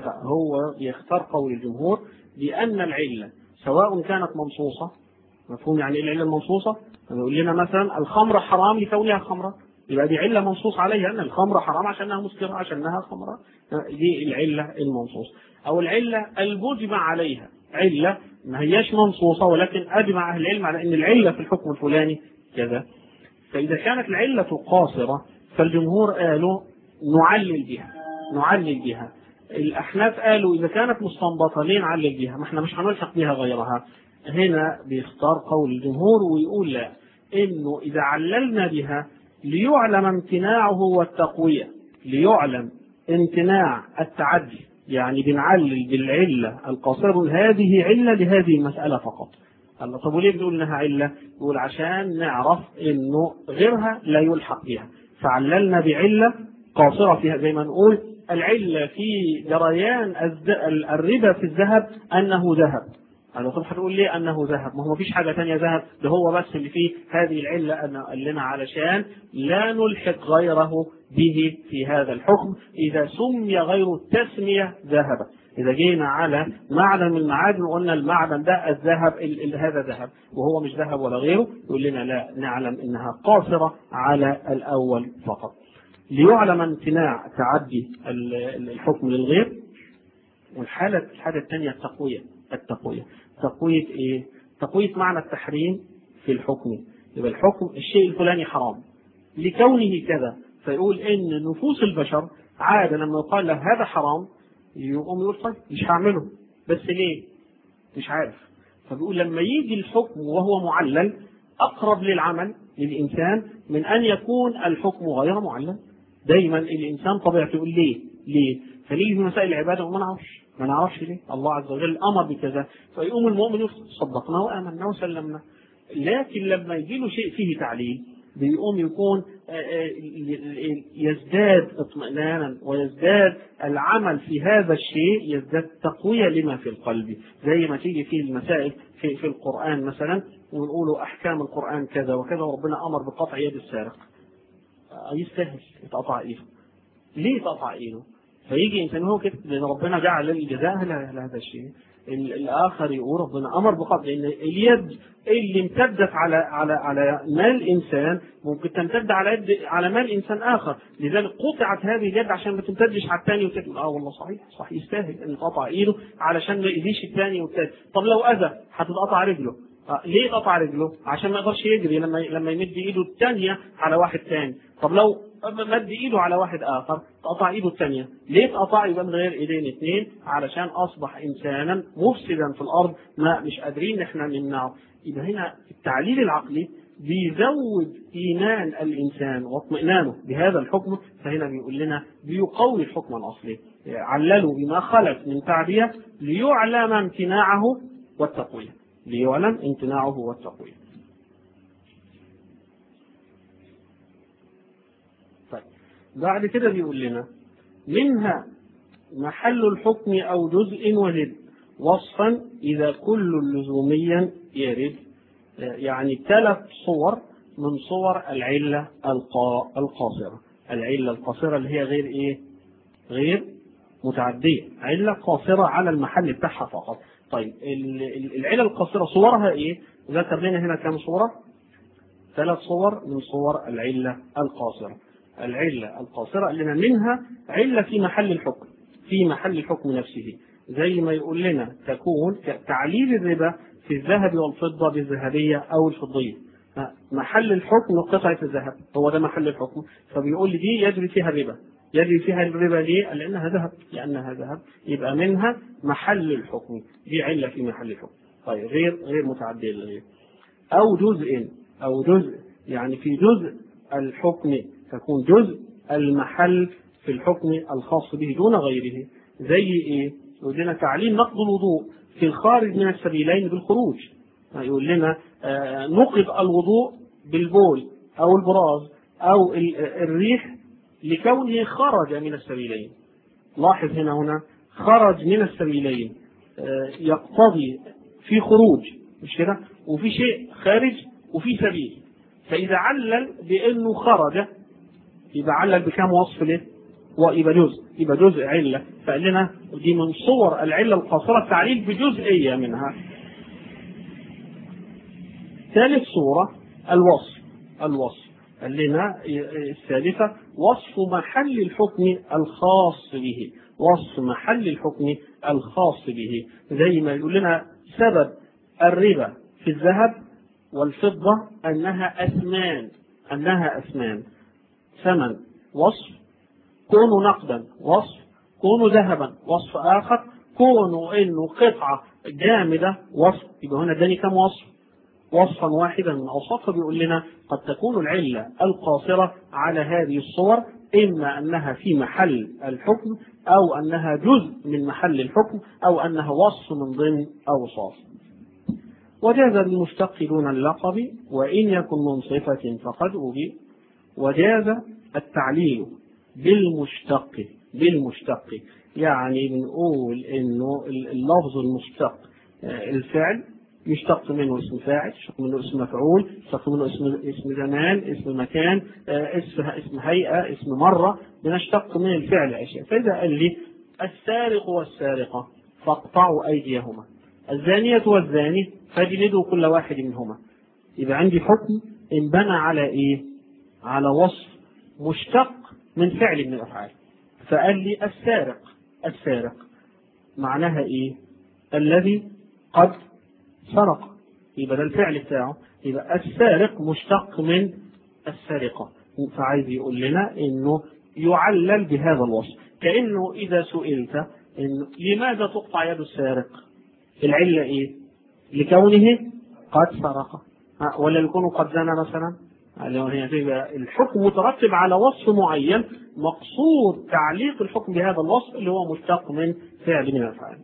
هو بيختار قول الجمهور بأن العلة سواء كانت منصوصة مفهوم يعني ايه العله المنصوصه؟ يقول لنا مثلا الخمر حرام لكونها خمره يبقى دي عله منصوص عليها ان الخمر حرام عشانها مسكره عشانها خمره دي العله المنصوص او العله المجمع عليها عله ما هياش منصوصه ولكن اجمع اهل العلم على ان العله في الحكم الفلاني كذا فاذا كانت العله قاصره فالجمهور قالوا نعلل بها نعلل بها الاحناف قالوا اذا كانت مستنبطه ليه نعلل بها؟ ما احنا مش هنلحق بها غيرها هنا بيختار قول الجمهور ويقول لا انه اذا عللنا بها ليعلم امتناعه والتقويه ليعلم امتناع التعدي يعني بنعلل بالعله القاصره هذه عله لهذه المساله فقط الله طب وليه بنقول انها عله؟ يقول عشان نعرف انه غيرها لا يلحق بها فعللنا بعله قاصره فيها زي ما نقول العله في جريان الربا في الذهب انه ذهب هذا طب هتقول ليه انه ذهب؟ ما هو مفيش حاجه ثانيه ذهب ده هو بس اللي فيه هذه العله ان قال لنا علشان لا نلحق غيره به في هذا الحكم اذا سمي غير التسميه ذهبا. اذا جينا على معدن من المعادن وقلنا المعدن ده الذهب ال ال هذا ذهب وهو مش ذهب ولا غيره يقول لنا لا نعلم انها قاصره على الاول فقط. ليعلم امتناع تعدي الحكم للغير والحاله الحاله الثانيه التقويه التقويه تقوية إيه؟ تقوية معنى التحريم في الحكم يبقى الحكم الشيء الفلاني حرام لكونه كذا فيقول إن نفوس البشر عادة لما يقال له هذا حرام يقوم يقول طيب مش هعمله بس ليه؟ مش عارف فبيقول لما يجي الحكم وهو معلل أقرب للعمل للإنسان من أن يكون الحكم غير معلل دايما الإنسان طبيعته يقول ليه؟ ليه؟ فنيجي في مسائل العبادة وما نعرفش ما نعرفش ليه الله عز وجل امر بكذا فيقوم المؤمن يقول صدقنا وامنا وسلمنا لكن لما يجي له شيء فيه تعليل بيقوم يكون يزداد اطمئنانا ويزداد العمل في هذا الشيء يزداد تقوية لما في القلب زي ما تيجي في المسائل في, في القرآن مثلا ونقول أحكام القرآن كذا وكذا وربنا أمر بقطع يد السارق يستاهل يتقطع إيده ليه يتقطع إيده؟ فيجي انسان هو كده لان ربنا جعل الجزاء لهذا الشيء الاخر يقول ربنا امر بقطع لان اليد اللي امتدت على على على مال انسان ممكن تمتد على يد على مال انسان اخر لذلك قطعت هذه اليد عشان ما تمتدش على الثاني والثالث اه والله صحيح صح يستاهل ان يتقطع ايده علشان ما يأذيش الثاني والثالث طب لو اذى هتتقطع رجله آه ليه قطع رجله؟ عشان ما يقدرش يجري لما لما يمد ايده الثانيه على واحد ثاني طب لو مد ايده على واحد اخر تقطع ايده الثانيه ليه تقطع يبقى من غير ايدين اثنين علشان اصبح انسانا مفسدا في الارض ما مش قادرين احنا نمنعه يبقى هنا التعليل العقلي بيزود ايمان الانسان واطمئنانه بهذا الحكم فهنا بيقول لنا بيقوي الحكم الاصلي عللوا بما خلف من تعبيه ليعلم امتناعه والتقويه ليعلم امتناعه والتقويه بعد كده بيقول لنا منها محل الحكم أو جزء ورد وصفا إذا كل لزوميا يرد يعني ثلاث صور من صور العلة القاصرة العلة القاصرة اللي هي غير إيه غير متعدية علة قاصرة على المحل بتاعها فقط طيب العلة القاصرة صورها إيه ذكر لنا هنا كم صورة ثلاث صور من صور العلة القاصرة العلة القاصرة لنا منها علة في محل الحكم في محل الحكم نفسه زي ما يقول لنا تكون تعليل الربا في الذهب والفضة بالذهبية أو الفضية محل الحكم قطعة الذهب هو ده محل الحكم فبيقول لي دي يجري فيها الربا يجري فيها الربا ليه؟ لأنها ذهب لأنها ذهب يبقى منها محل الحكم دي علة في محل الحكم طيب غير غير متعدية للغير أو جزء أو جزء يعني في جزء الحكم تكون جزء المحل في الحكم الخاص به دون غيره زي ايه؟ يقول لنا تعليل نقض الوضوء في الخارج من السبيلين بالخروج يقول لنا نقض الوضوء بالبول أو البراز أو الريح لكونه خرج من السبيلين لاحظ هنا هنا خرج من السبيلين يقتضي في خروج مش كده وفي شيء خارج وفي سبيل فإذا علل بأنه خرج يبقى علل بكام وصف له؟ ويبقى جزء يبقى جزء علة فقال لنا دي من صور العلة القاصرة التعليل بجزئية منها ثالث صورة الوصف الوصف قال لنا الثالثة وصف محل الحكم الخاص به وصف محل الحكم الخاص به زي ما يقول لنا سبب الربا في الذهب والفضة أنها أثمان أنها أثمان ثمن وصف كونه نقدا وصف كونه ذهبا وصف آخر كونه إنه قطعة جامدة وصف يبقى هنا اداني كم وصف؟ وصفا واحدا من أوصافه بيقول لنا قد تكون العلة القاصرة على هذه الصور إما أنها في محل الحكم أو أنها جزء من محل الحكم أو أنها وصف من ضمن أوصاف وجاز بالمشتق دون اللقب وإن يكن من صفة فقد أبي وجاز التعليل بالمشتق بالمشتق يعني بنقول انه اللفظ المشتق الفعل يشتق منه اسم فاعل يشتق منه اسم مفعول يشتق منه اسم اسم زمان اسم مكان اسم اسم هيئه اسم مره بنشتق من الفعل اشياء فاذا قال لي السارق والسارقه فاقطعوا ايديهما الزانيه والزاني فاجلدوا كل واحد منهما يبقى عندي حكم انبنى على ايه على وصف مشتق من فعل من الافعال فقال لي السارق السارق معناها ايه الذي قد سرق يبقى ده الفعل بتاعه يبقى السارق مشتق من السرقة فعايز يقول لنا انه يعلل بهذا الوصف كانه اذا سئلت إنه لماذا تقطع يد السارق العلة ايه لكونه قد سرق ولا يكون قد زنى مثلا الحكم مترتب على وصف معين مقصود تعليق الحكم بهذا الوصف اللي هو مشتق من فعل من الافعال.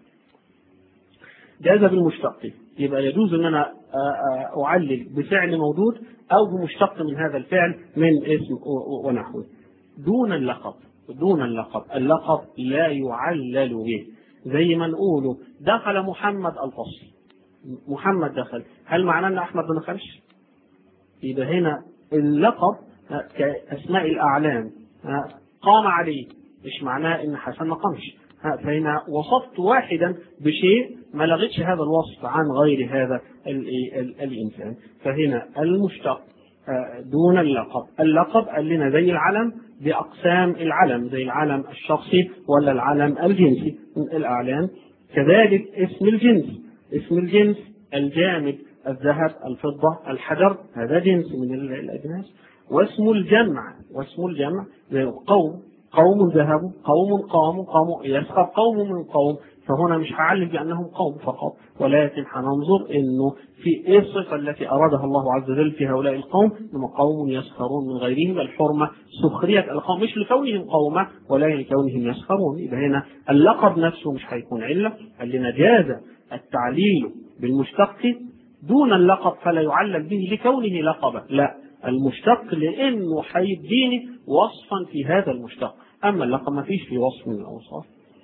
جاز بالمشتق يبقى يجوز ان انا اعلل بفعل موجود او بمشتق من هذا الفعل من اسم ونحوه. دون اللقب دون اللقب، اللقب لا يعلل به زي ما نقوله دخل محمد الفصل. محمد دخل، هل معناه ان احمد ما دخلش؟ يبقى هنا اللقب كأسماء الأعلام قام عليه مش معناه إن حسن ما قامش فهنا وصفت واحدا بشيء ما لغتش هذا الوصف عن غير هذا الإنسان فهنا المشتق دون اللقب اللقب قال لنا زي العلم بأقسام العلم زي العلم الشخصي ولا العلم الجنسي الأعلام كذلك اسم الجنس اسم الجنس الجامد الذهب الفضة الحجر هذا جنس من الأجناس واسم الجمع واسم الجمع قوم قوم ذهبوا قوم قاموا قاموا يسخر قوم من قوم فهنا مش هعلم بأنهم قوم فقط ولكن هننظر انه في ايه الصفة التي ارادها الله عز وجل في هؤلاء القوم انهم قوم يسخرون من غيرهم الحرمة سخرية القوم مش لكونهم قوما ولكن لكونهم يسخرون يبقى هنا اللقب نفسه مش هيكون علة قال لنا جاز التعليل بالمشتق دون اللقب فلا يعلل به لكونه لقبا لا المشتق لانه هيديني وصفا في هذا المشتق اما اللقب ما فيش في وصف من الاوصاف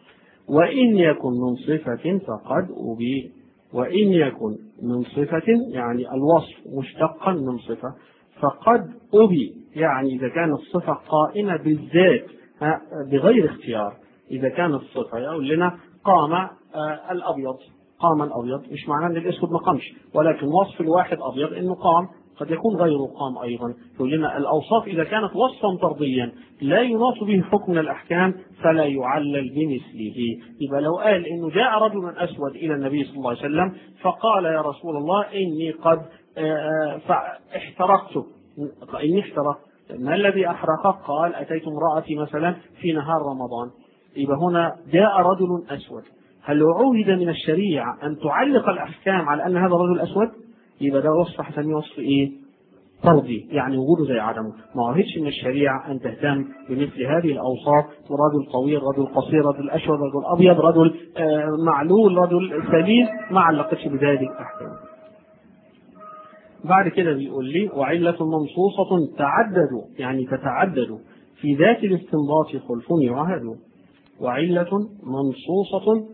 وان يكن من صفه فقد ابي وان يكن من صفه يعني الوصف مشتقا من صفه فقد ابي يعني اذا كانت الصفه قائمه بالذات بغير اختيار اذا كانت الصفه يقول لنا قام الابيض قام الابيض مش معناه ان الاسود ما قامش ولكن وصف الواحد ابيض انه قام قد يكون غيره قام ايضا يقول لنا الاوصاف اذا كانت وصفا طرديا لا يناط به حكم من الاحكام فلا يعلل بمثله يبقى لو قال انه جاء رجل اسود الى النبي صلى الله عليه وسلم فقال يا رسول الله اني قد احترقت اني احترقت ما الذي احرقك قال اتيت امراتي مثلا في نهار رمضان يبقى هنا جاء رجل اسود هل عوهد من الشريعة أن تعلق الأحكام على أن هذا الرجل أسود؟ يبقى ده وصف هسميه وصف إيه؟ طردي يعني وجوده زي عدمه ما عهدش من الشريعة أن تهتم بمثل هذه الأوصاف رجل طويل رجل قصير رجل أشهر رجل أبيض رجل آه، معلول رجل سليم ما علقتش بذلك أحكام بعد كده بيقول لي وعلة منصوصة تعدد يعني تتعدد في ذات الاستنباط خلف يعهد وعلة منصوصة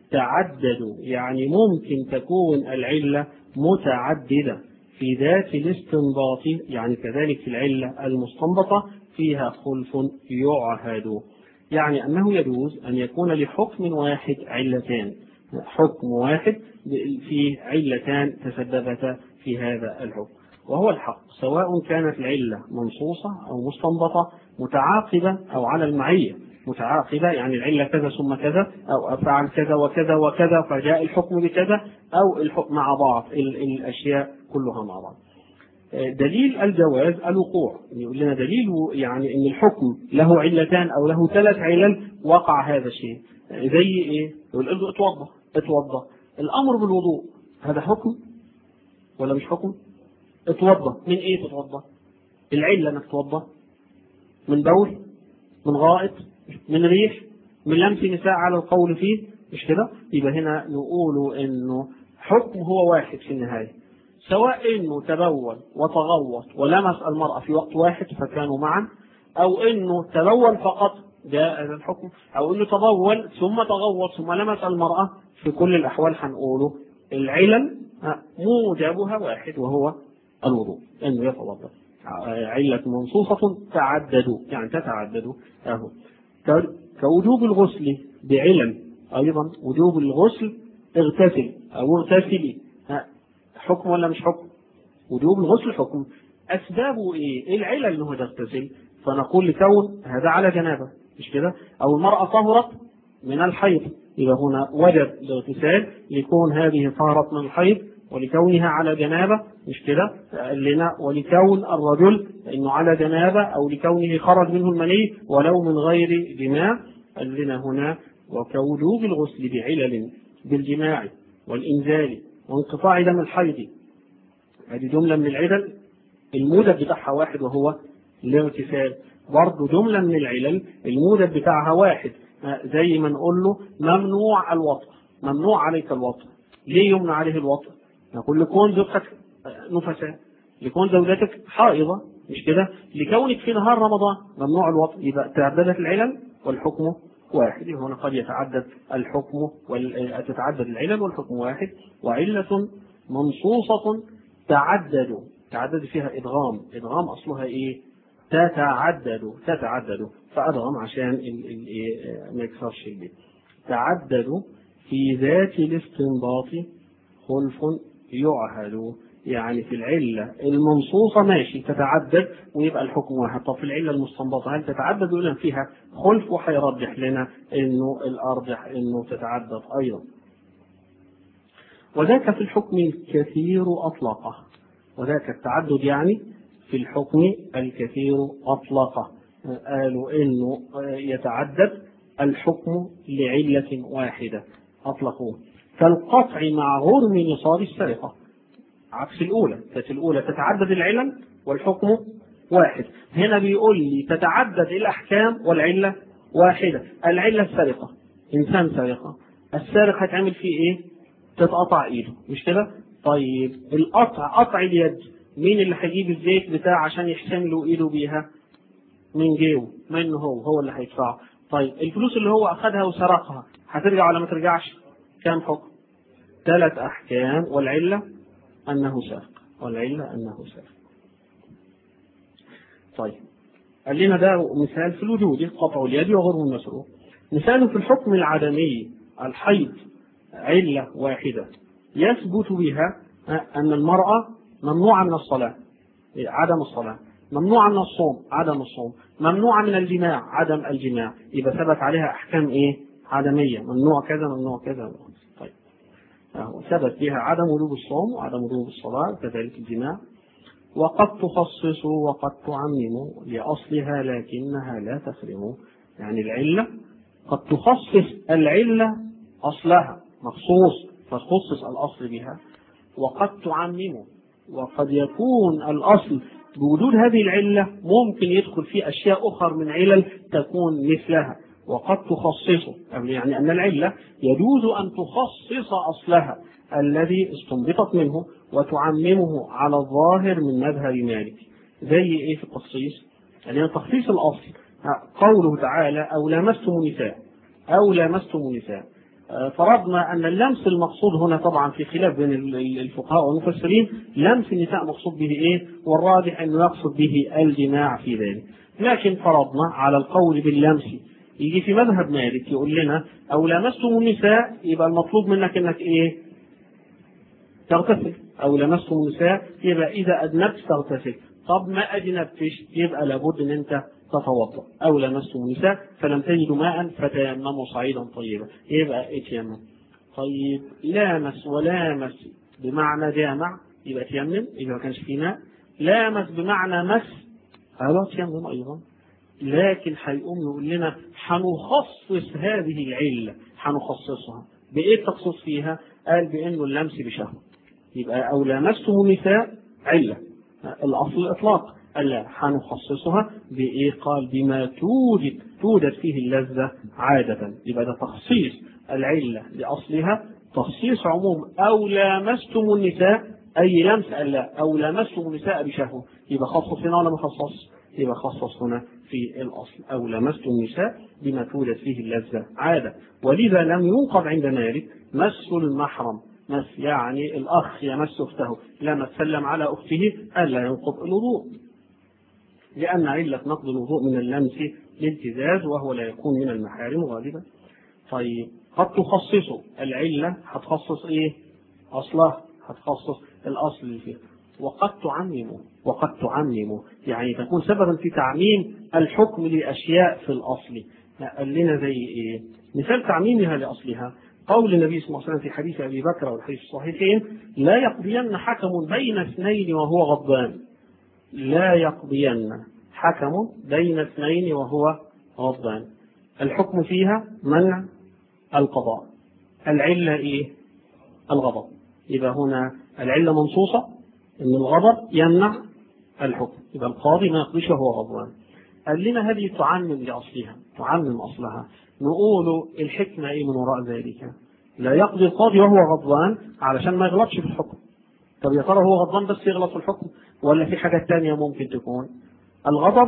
تعدد يعني ممكن تكون العلة متعددة في ذات الاستنباط يعني كذلك في العلة المستنبطة فيها خلف يعهد يعني أنه يجوز أن يكون لحكم واحد علتان حكم واحد في علتان تسببتا في هذا الحكم وهو الحق سواء كانت العلة منصوصة أو مستنبطة متعاقبة أو على المعية متعاقبة يعني العلة كذا ثم كذا أو فعل كذا وكذا وكذا فجاء الحكم بكذا أو الحكم مع بعض الأشياء كلها مع بعض دليل الجواز الوقوع يقول لنا دليل يعني ان الحكم له علتان او له ثلاث علل وقع هذا الشيء زي ايه؟ يقول اتوضا اتوضا الامر بالوضوء هذا حكم ولا مش حكم؟ اتوضا من ايه تتوضا؟ العله انك تتوضا من بول من غائط من ريح من لمس نساء على القول فيه مش كده؟ يبقى هنا نقول انه حكم هو واحد في النهايه سواء انه تبول وتغوط ولمس المرأة في وقت واحد فكانوا معا او انه تبول فقط جاء هذا الحكم او انه تبول ثم تغوط ثم لمس المرأة في كل الاحوال هنقوله العلل موجبها واحد وهو الوضوء انه يتوضا علة منصوصة تعددوا يعني تتعدد اهو كوجوب الغسل بعلل ايضا وجوب الغسل اغتسل او اغتسلي حكم ولا مش حكم؟ وجوب الغسل حكم اسبابه ايه؟ ايه العلل انه تغتسل؟ فنقول لكون هذا على جنابه مش كده؟ او المرأة طهرت من الحيض يبقى هنا وجب الاغتسال لكون هذه طهرت من الحيض ولكونها على جنابة مش كده لنا ولكون الرجل انه على جنابة او لكونه خرج منه المني ولو من غير جماع قال لنا هنا وكوجوب الغسل بعلل بالجماع والانزال وانقطاع دم الحيض هذه جملة من العلل الموجب بتاعها واحد وهو الاغتسال برضه جملة من العلل الموجب بتاعها واحد زي ما نقول له ممنوع الوطء ممنوع عليك الوطء ليه يمنع عليه الوطء نقول لكون زوجتك نفساء لكون زوجتك حائضة مش كده لكونك في نهار رمضان ممنوع الوطء يبقى تعددت العلل والحكم واحد هنا قد يتعدد الحكم تتعدد العلل والحكم واحد وعلة منصوصة تعدد تعدد فيها إدغام إدغام أصلها إيه تتعدد تتعدد فأدغم عشان ما يكسرش البيت تعدد في ذات الاستنباط خلف يعهد يعني في العلة المنصوصة ماشي تتعدد ويبقى الحكم واحد طب في العلة المستنبطة هل تتعدد ولا فيها خلف وهيرجح لنا انه الارجح انه تتعدد ايضا وذاك في الحكم الكثير اطلقه وذاك التعدد يعني في الحكم الكثير اطلقه قالوا انه يتعدد الحكم لعلة واحدة اطلقوه كالقطع مع غرم نصاب السرقة عكس الأولى كانت الأولى تتعدد العلل والحكم واحد هنا بيقول لي تتعدد الأحكام والعلة واحدة العلة السرقة إنسان سرقة السارق هيتعمل فيه إيه؟ تتقطع إيده مش كده؟ طيب القطع قطع اليد مين اللي هيجيب الزيت بتاعه عشان يحسن له إيده بيها؟ من جيبه منه هو هو اللي هيدفعه طيب الفلوس اللي هو أخذها وسرقها هترجع ولا ما ترجعش؟ كام حكم؟ ثلاث أحكام والعلة أنه سارق والعلة أنه سارق طيب قال لنا ده مثال في الوجود قطع اليد وغرم المسروق مثال في الحكم العدمي الحيض علة واحدة يثبت بها أن المرأة ممنوعة من الصلاة عدم الصلاة ممنوعة من الصوم عدم الصوم ممنوعة من الجماع عدم الجماع يبقى ثبت عليها أحكام إيه عدمية ممنوع كذا ممنوع كذا طيب ثبت بها عدم وجوب الصوم وعدم وجوب الصلاة كذلك الجماع وقد تخصص وقد تعمم لأصلها لكنها لا تخرم يعني العلة قد تخصص العلة أصلها مخصوص فتخصص الأصل بها وقد تعمم وقد يكون الأصل بوجود هذه العلة ممكن يدخل فيه أشياء أخرى من علل تكون مثلها وقد تخصصه يعني أن العلة يجوز أن تخصص أصلها الذي استنبطت منه وتعممه على الظاهر من مذهب مالك زي إيه في التخصيص؟ يعني تخصيص الأصل قوله تعالى أو لامستم النساء أو لامستم النساء فرضنا أن اللمس المقصود هنا طبعا في خلاف بين الفقهاء والمفسرين لمس النساء مقصود به إيه والراجح أنه يقصد به الجماع في ذلك لكن فرضنا على القول باللمس يجي في مذهب مالك يقول لنا أو لمستم النساء يبقى المطلوب منك أنك إيه تغتسل أو لمستم النساء يبقى إذا أذنبت تغتسل طب ما أجنبتش يبقى لابد أن أنت تتوضا او لمستم النساء فلم تجدوا ماء فتيمموا صعيدا طيبا يبقى اتيمم طيب لامس ولامس بمعنى جامع يبقى تيمم اذا ما كانش في ماء لامس بمعنى مس هذا تيمم ايضا لكن هيقوم يقول لنا هنخصص هذه العله هنخصصها بايه التخصيص فيها؟ قال بانه اللمس بشهوه يبقى او لامستم النساء عله الاصل الاطلاق ألا هنخصصها بإيه؟ قال بما توجد توجد فيه اللذة عادة يبقى ده تخصيص العلة لأصلها تخصيص عموم أو لامستم النساء أي لمس ألا أو لامستم النساء بشهوة يبقى خصص هنا ولا ما خصص؟ يبقى خصص هنا في الأصل أو لمستم النساء بما توجد فيه اللذة عادة ولذا لم ينقض عند مالك مس المحرم مس يعني الأخ يمس أخته لما تسلم على أخته ألا ينقض الوضوء لأن علة نقض الوضوء من اللمس الالتزاز وهو لا يكون من المحارم غالبا. طيب قد تخصصه العلة هتخصص إيه؟ أصلها هتخصص الأصل اللي فيه وقد تعممه وقد تعممه يعني تكون سببا في تعميم الحكم لأشياء في الأصل قال لنا زي إيه؟ مثال تعميمها لأصلها قول النبي صلى الله عليه وسلم في حديث أبي بكر والحديث الصحيحين لا يقضين حكم بين اثنين وهو غضبان لا يقضين حكم بين اثنين وهو غضبان الحكم فيها منع القضاء العلة إيه؟ الغضب يبقى هنا العلة منصوصة أن الغضب يمنع الحكم يبقى القاضي ما يقضيش وهو غضبان قال لنا هذه تعمم لأصلها تعمم أصلها نقول الحكمة إيه من وراء ذلك لا يقضي القاضي وهو غضبان علشان ما يغلطش في الحكم طب يا ترى هو غضبان بس يغلط في الحكم ولا في حاجة تانية ممكن تكون الغضب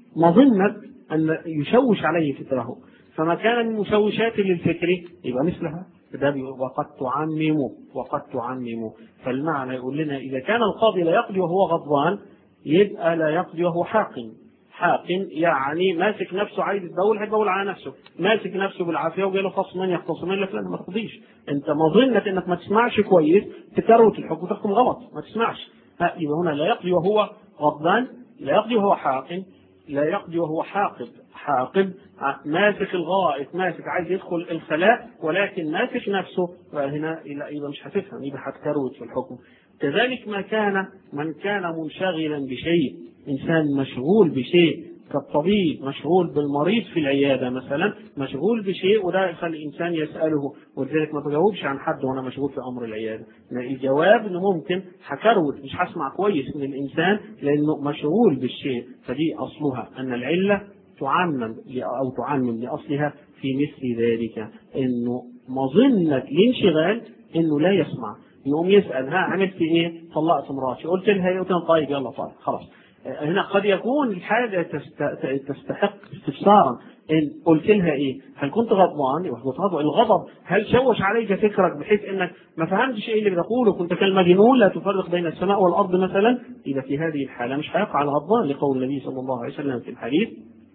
مظنة أن يشوش عليه فكره فما كان من مشوشات للفكر يبقى مثلها ده وقد تعمم وقد تعمم فالمعنى يقول لنا إذا كان القاضي لا يقضي وهو غضبان يبقى لا يقضي وهو حاقن حاقن يعني ماسك نفسه عايز يتبول هيتبول على نفسه ماسك نفسه بالعافيه وجاي له خصمان يختصمان لك لا ما تقضيش انت مظنه انك ما تسمعش كويس تكروت الحكم وتحكم غلط ما تسمعش يبقى هنا لا يقضي وهو غضبان لا يقضي وهو حاقن لا يقضي وهو حاقد حاقد ماسك الغائط ماسك عايز يدخل الخلاء ولكن ماسك نفسه فهنا يبقى مش هتفهم يبقى هتكروت في الحكم كذلك ما كان من كان منشغلا بشيء انسان مشغول بشيء كالطبيب مشغول بالمريض في العيادة مثلا مشغول بشيء وده يخلي الإنسان يسأله ولذلك ما تجاوبش عن حد وأنا مشغول في أمر العيادة الجواب إنه ممكن هكروت مش هسمع كويس من الإنسان لأنه مشغول بالشيء فدي أصلها أن العلة تعمم أو تعمم لأصلها في مثل ذلك إنه مظنة الانشغال إنه لا يسمع يقوم يسأل ها عملت إيه؟ طلقت مراتي قلت لها إيه؟ قلت لها طيب يلا طيب خلاص هنا قد يكون الحاجة تستحق استفسارا إن قلت لها إيه؟ هل كنت غضبان؟ غضب الغضب هل شوش عليك فكرك بحيث إنك ما فهمتش إيه اللي بتقوله كنت كالمجنون لا تفرق بين السماء والأرض مثلا؟ إذا في هذه الحالة مش هيقع الغضبان لقول النبي صلى الله عليه وسلم في الحديث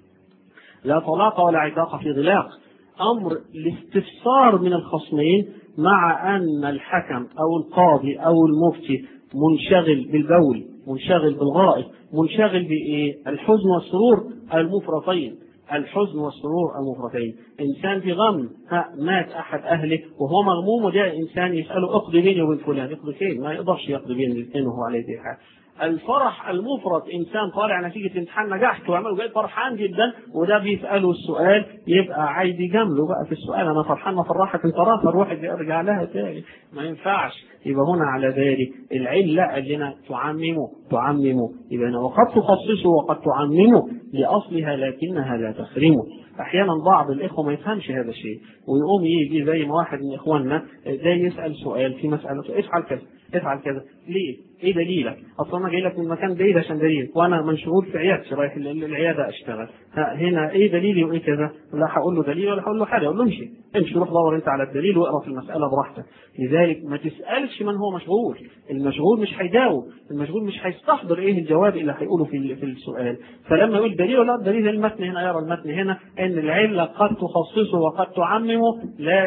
لا طلاق ولا عتاق في ظلاق أمر الاستفسار من الخصمين مع أن الحكم أو القاضي أو المفتي منشغل بالبول منشغل بالغائط منشغل بإيه؟ الحزن والسرور المفرطين الحزن والسرور المفرطين إنسان في غم ها مات أحد أهله وهو مغموم وجاء إنسان يسأله اقضي بيني وبين فلان اقضي فين ما يقدرش يقضي بين الاثنين وهو عليه ذي الحال الفرح المفرط انسان طالع نتيجه امتحان نجحت وعمله جاي فرحان جدا وده بيساله السؤال يبقى عايز يجامله بقى في السؤال انا فرحان ما فرحك انت رافع روح ارجع لها تاني ما ينفعش يبقى هنا على ذلك العله قال لنا تعممه تعممه يبقى هنا وقد تخصصه وقد تعممه لاصلها لكنها لا تخرمه احيانا بعض الاخوه ما يفهمش هذا الشيء ويقوم يجي زي ما واحد من اخواننا ده يسال سؤال في مساله افعل كذا افعل كذا ليه؟ ايه دليلك؟ اصلا انا جاي لك من مكان بعيد عشان دليل وانا مشغول في عيادتي رايح العياده اشتغل هنا ايه دليلي وايه كذا؟ لا هقول له دليل ولا هقول له حاجه اقول له امشي امشي روح دور انت على الدليل واقرا في المساله براحتك لذلك ما تسالش من هو مشغول المشغول مش هيجاوب المشغول مش هيستحضر ايه الجواب اللي هيقوله في في السؤال فلما يقول دليل ولا دليل المتن هنا يرى المتن هنا ان العله قد تخصصه وقد تعممه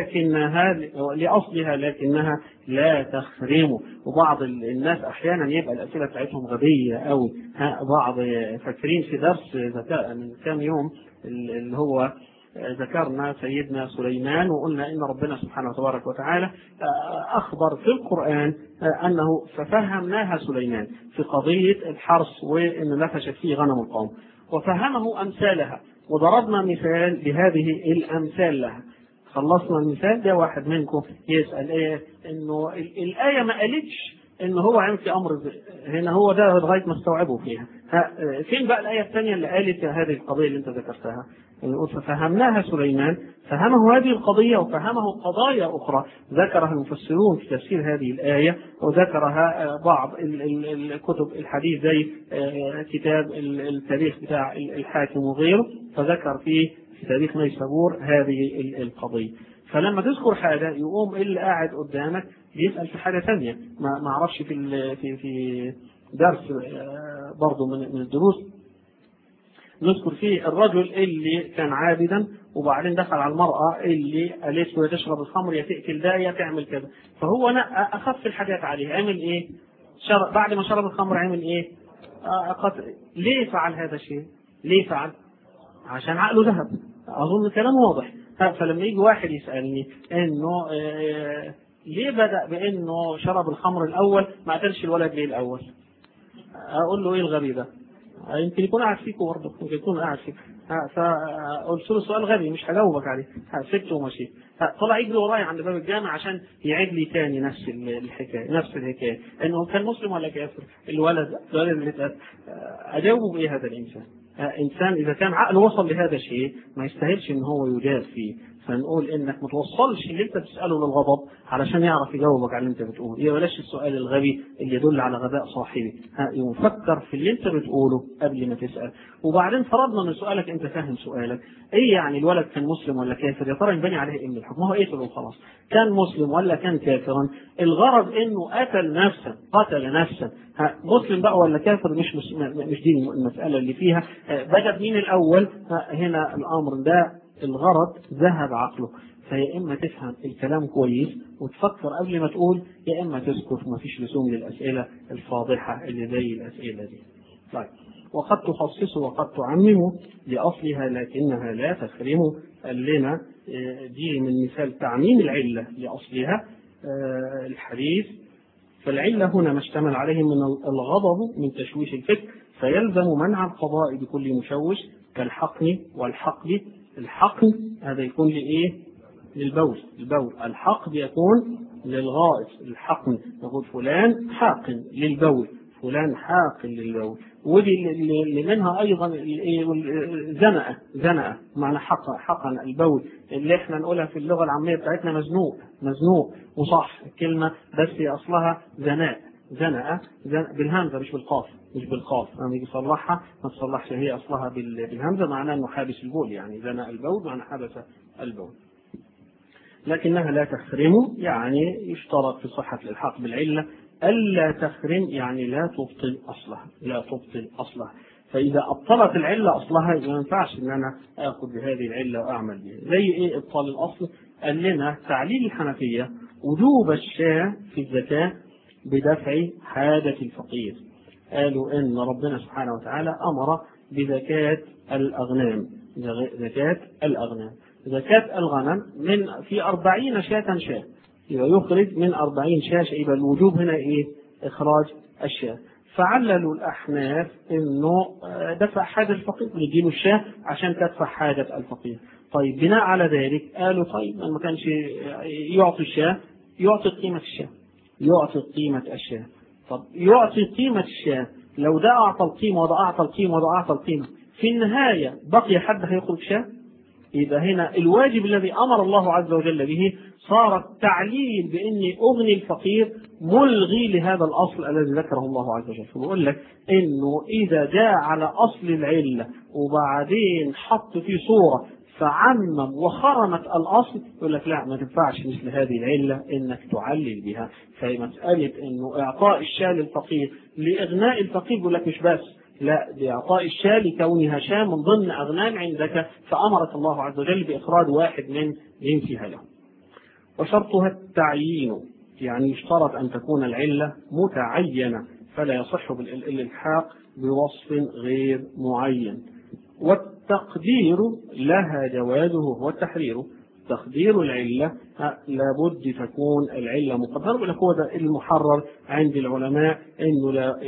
لكنها لاصلها لكنها لا تخرمه وبعض الناس احيانا يبقى الاسئله بتاعتهم غبيه قوي بعض فاكرين في درس ذكاء من كام يوم اللي هو ذكرنا سيدنا سليمان وقلنا ان ربنا سبحانه وتبارك وتعالى اخبر في القران انه ففهمناها سليمان في قضيه الحرث وان نفشت فيه غنم القوم وفهمه امثالها وضربنا مثال بهذه الامثال لها خلصنا المثال ده واحد منكم يسال ايه انه الايه ما قالتش ان هو عين في امر هنا هو ده لغايه ما استوعبوا فيها فين بقى الايه الثانيه اللي قالت هذه القضيه اللي انت ذكرتها يقول ففهمناها سليمان فهمه هذه القضيه وفهمه قضايا اخرى ذكرها المفسرون في تفسير هذه الايه وذكرها بعض الكتب الحديث زي كتاب التاريخ بتاع الحاكم وغيره فذكر فيه في تاريخ نيسابور هذه القضيه فلما تذكر حاجه يقوم اللي قاعد قدامك بيسال في حاجه ثانيه ما ما اعرفش في في في درس برضه من من الدروس نذكر فيه الرجل اللي كان عابدا وبعدين دخل على المرأة اللي قالت له تشرب الخمر يا تقتل ده يا تعمل كذا فهو أنا أخف الحاجات عليه عمل إيه؟ شرب بعد ما شرب الخمر عمل إيه؟ قتل ليه فعل هذا الشيء؟ ليه فعل؟ عشان عقله ذهب أظن كلام واضح فلما يجي واحد يسألني إنه آه ليه بدأ بإنه شرب الخمر الأول ما قتلش الولد ليه الأول؟ أقول له إيه الغبي ده؟ يمكن يكون قاعد فيكم برضه يمكن يكون قاعد فيكم فقلت له سؤال غبي مش هجاوبك عليه سبته ومشيت طلع يجري ورايا عند باب الجامع عشان يعيد لي تاني نفس الحكايه نفس الحكايه انه كان مسلم ولا كافر الولد الولد اللي اتقتل اجاوبه بايه هذا الانسان؟ انسان اذا كان عقله وصل لهذا الشيء ما يستاهلش ان هو يجاب فيه فنقول انك ما توصلش اللي انت بتساله للغضب علشان يعرف يجاوبك على اللي انت بتقوله يا بلاش السؤال الغبي اللي يدل على غباء صاحبه يفكر في اللي انت بتقوله قبل ما تسال وبعدين فرضنا ان سؤالك انت فاهم سؤالك ايه يعني الولد كان مسلم ولا كافر يا ترى ينبني عليه ايه من الحكم هو ايه وخلاص كان مسلم ولا كان كافرا الغرض انه قتل نفسا قتل نفسا مسلم بقى ولا كافر مش مش دي المساله اللي فيها بدا مين الاول هنا الامر ده الغرض ذهب عقله فيا اما تفهم الكلام كويس وتفكر قبل ما تقول يا اما تسكت ما فيش لزوم للاسئله الفاضحه اللي زي الاسئله دي. طيب وقد تخصصه وقد تعممه لاصلها لكنها لا تخرمه قال لنا دي من مثال تعميم العله لاصلها الحديث فالعله هنا ما اشتمل عليه من الغضب من تشويش الفكر فيلزم منع القضاء بكل مشوش كالحقن والحقد الحقن هذا يكون لإيه؟ للبول البول الحقن يكون للغائط الحقن يقول فلان حاقن للبول فلان حاقن للبول ودي اللي منها ايضا زنقه زنقه معنى حقن حقن البول اللي احنا نقولها في اللغه العاميه بتاعتنا مزنوق مزنوق وصح الكلمه بس هي اصلها زناء زنقه بالهمزه مش بالقاف مش بالقاف لما يجي يصلحها ما تصلحش هي اصلها بالهمزه معناه انه حابس البول يعني زنق البول معنى حبس البول لكنها لا تخرم يعني يشترط في صحة الإلحاق بالعلة ألا تخرم يعني لا تبطل أصلها لا تبطل أصلها فإذا أبطلت العلة أصلها ما ينفعش إن أنا آخذ بهذه العلة وأعمل بها زي إيه إبطال الأصل قال لنا تعليل الحنفية وجوب الشاة في الزكاة بدفع حاجة الفقير قالوا إن ربنا سبحانه وتعالى أمر بزكاة الأغنام زكاة الأغنام زكاة الغنم من في أربعين شاة شاة يبقى يخرج من أربعين شاة يبقى الوجوب هنا إيه؟ إخراج الشاة فعللوا الأحناف إنه دفع حاجة الفقير نديله الشاه عشان تدفع حاجة الفقير طيب بناء على ذلك قالوا طيب ما كانش يعطي الشاه يعطي قيمة الشاه يعطي قيمة الشاه طب يعطي قيمة الشاه لو ده أعطى القيمة وده أعطى القيمة وده أعطى القيمة في النهاية بقي حد هيخرج شاه يبقى هنا الواجب الذي امر الله عز وجل به صار التعليل باني اغني الفقير ملغي لهذا الاصل الذي ذكره الله عز وجل فبقول لك انه اذا جاء على اصل العله وبعدين حط فيه صوره فعمم وخرمت الاصل يقول لك لا ما تنفعش مثل هذه العله انك تعلل بها فمساله انه اعطاء الشاه للفقير لاغناء الفقير يقول لك مش بس لا بإعطاء الشاة لكونها شاة من ضمن أغنام عندك فأمرك الله عز وجل بإخراج واحد من جنسها له وشرطها التعيين يعني يشترط أن تكون العلة متعينة فلا يصح بالإلحاق بوصف غير معين والتقدير لها جوازه هو التحرير تقدير العلة لابد تكون العلة مقدرة ولك هو ده المحرر عند العلماء انه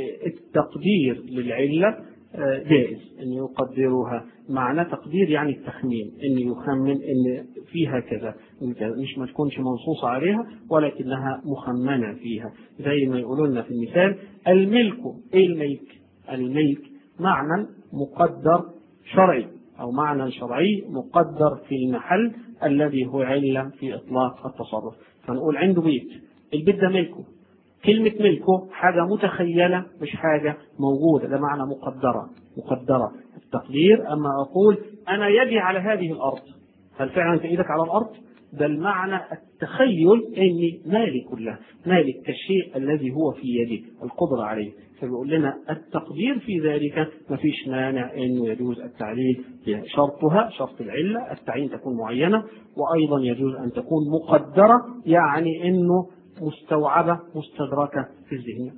التقدير للعلة جائز ان يقدروها معنى تقدير يعني التخمين ان يخمن ان فيها كذا مش ما تكونش منصوصة عليها ولكنها مخمنة فيها زي ما يقولون لنا في المثال الملك ايه الملك الملك معنى مقدر شرعي او معنى شرعي مقدر في المحل الذي هو علة في إطلاق التصرف فنقول عنده بيت البيت ده ملكه كلمة ملكه حاجة متخيلة مش حاجة موجودة ده معنى مقدرة مقدرة التقدير أما أقول أنا يدي على هذه الأرض هل فعلا أنت إيدك على الأرض؟ ده المعنى التخيل اني مالي كلها مالك كالشيء الذي هو في يدي القدرة عليه فبيقول لنا التقدير في ذلك ما فيش مانع انه يجوز التعليل شرطها شرط العلة التعيين تكون معينة وايضا يجوز ان تكون مقدرة يعني انه مستوعبة مستدركة في الذهن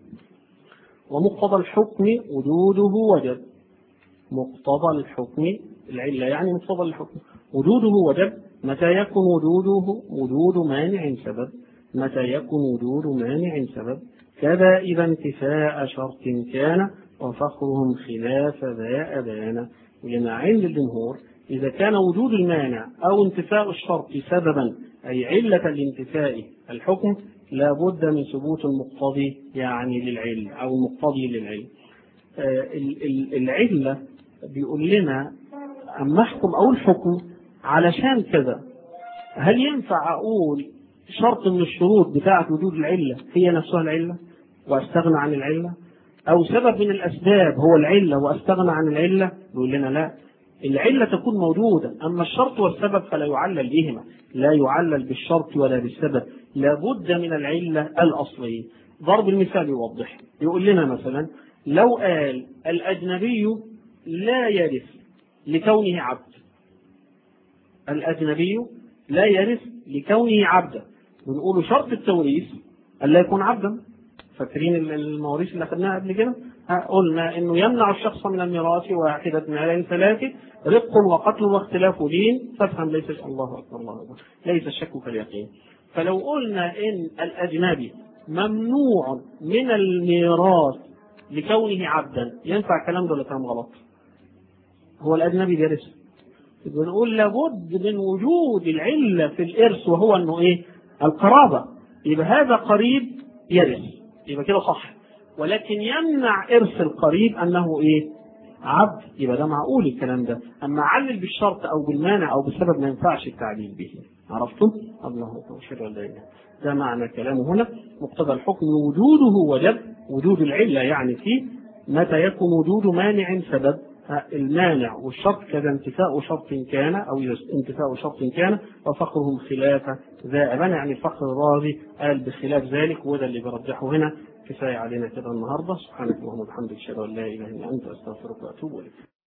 ومقتضى الحكم وجوده وجب مقتضى الحكم العلة يعني مقتضى الحكم وجوده وجب متى يكون وجوده وجود مانع سبب متى يكون وجود مانع سبب كذا إذا انتفاء شرط كان وفخرهم خلاف ذا أبان لما عند الجمهور إذا كان وجود المانع أو انتفاء الشرط سببا أي علة لانتفاء الحكم لا بد من ثبوت المقتضي يعني للعلم أو المقتضي للعلم آه العلة بيقول لنا أما أحكم أو الحكم علشان كذا هل ينفع أقول شرط من الشروط بتاعة وجود العلة هي نفسها العلة وأستغنى عن العلة أو سبب من الأسباب هو العلة وأستغنى عن العلة يقول لنا لا العلة تكون موجودة أما الشرط والسبب فلا يعلل بهما لا يعلل بالشرط ولا بالسبب لابد من العلة الأصلية ضرب المثال يوضح يقول لنا مثلا لو قال الأجنبي لا يرث لكونه عبد الأجنبي لا يرث لكونه عبدا بنقول شرط التوريث ألا يكون عبدا فاكرين المواريث اللي أخذناها قبل كده قلنا انه يمنع الشخص من الميراث واحدة من عليه ثلاثة رق وقتل واختلاف دين فافهم ليس الله اكبر الله اكبر ليس الشك كاليقين فلو قلنا ان الاجنبي ممنوع من الميراث لكونه عبدا ينفع الكلام ده ولا كلام غلط؟ هو الاجنبي بيرث بنقول لابد من وجود العله في الارث وهو انه ايه؟ القرابه يبقى هذا قريب يرث يبقى كده صح ولكن يمنع ارث القريب انه ايه؟ عبد يبقى ده معقول الكلام ده اما علل بالشرط او بالمانع او بالسبب ما ينفعش التعليل به عرفتم؟ الله اكبر اشهد ان لا اله ده معنى كلامه هنا مقتضى الحكم وجوده وجب وجود العله يعني فيه متى يكون وجود مانع سبب المانع والشرط كذا انتفاء شرط كان او انتفاء شرط كان وفقرهم خلاف ذا أبان يعني الفقر الرازي قال بخلاف ذلك وده اللي برجحه هنا كفايه علينا كده النهارده سبحانك اللهم وبحمدك اشهد ان لا اله الا انت استغفرك واتوب اليك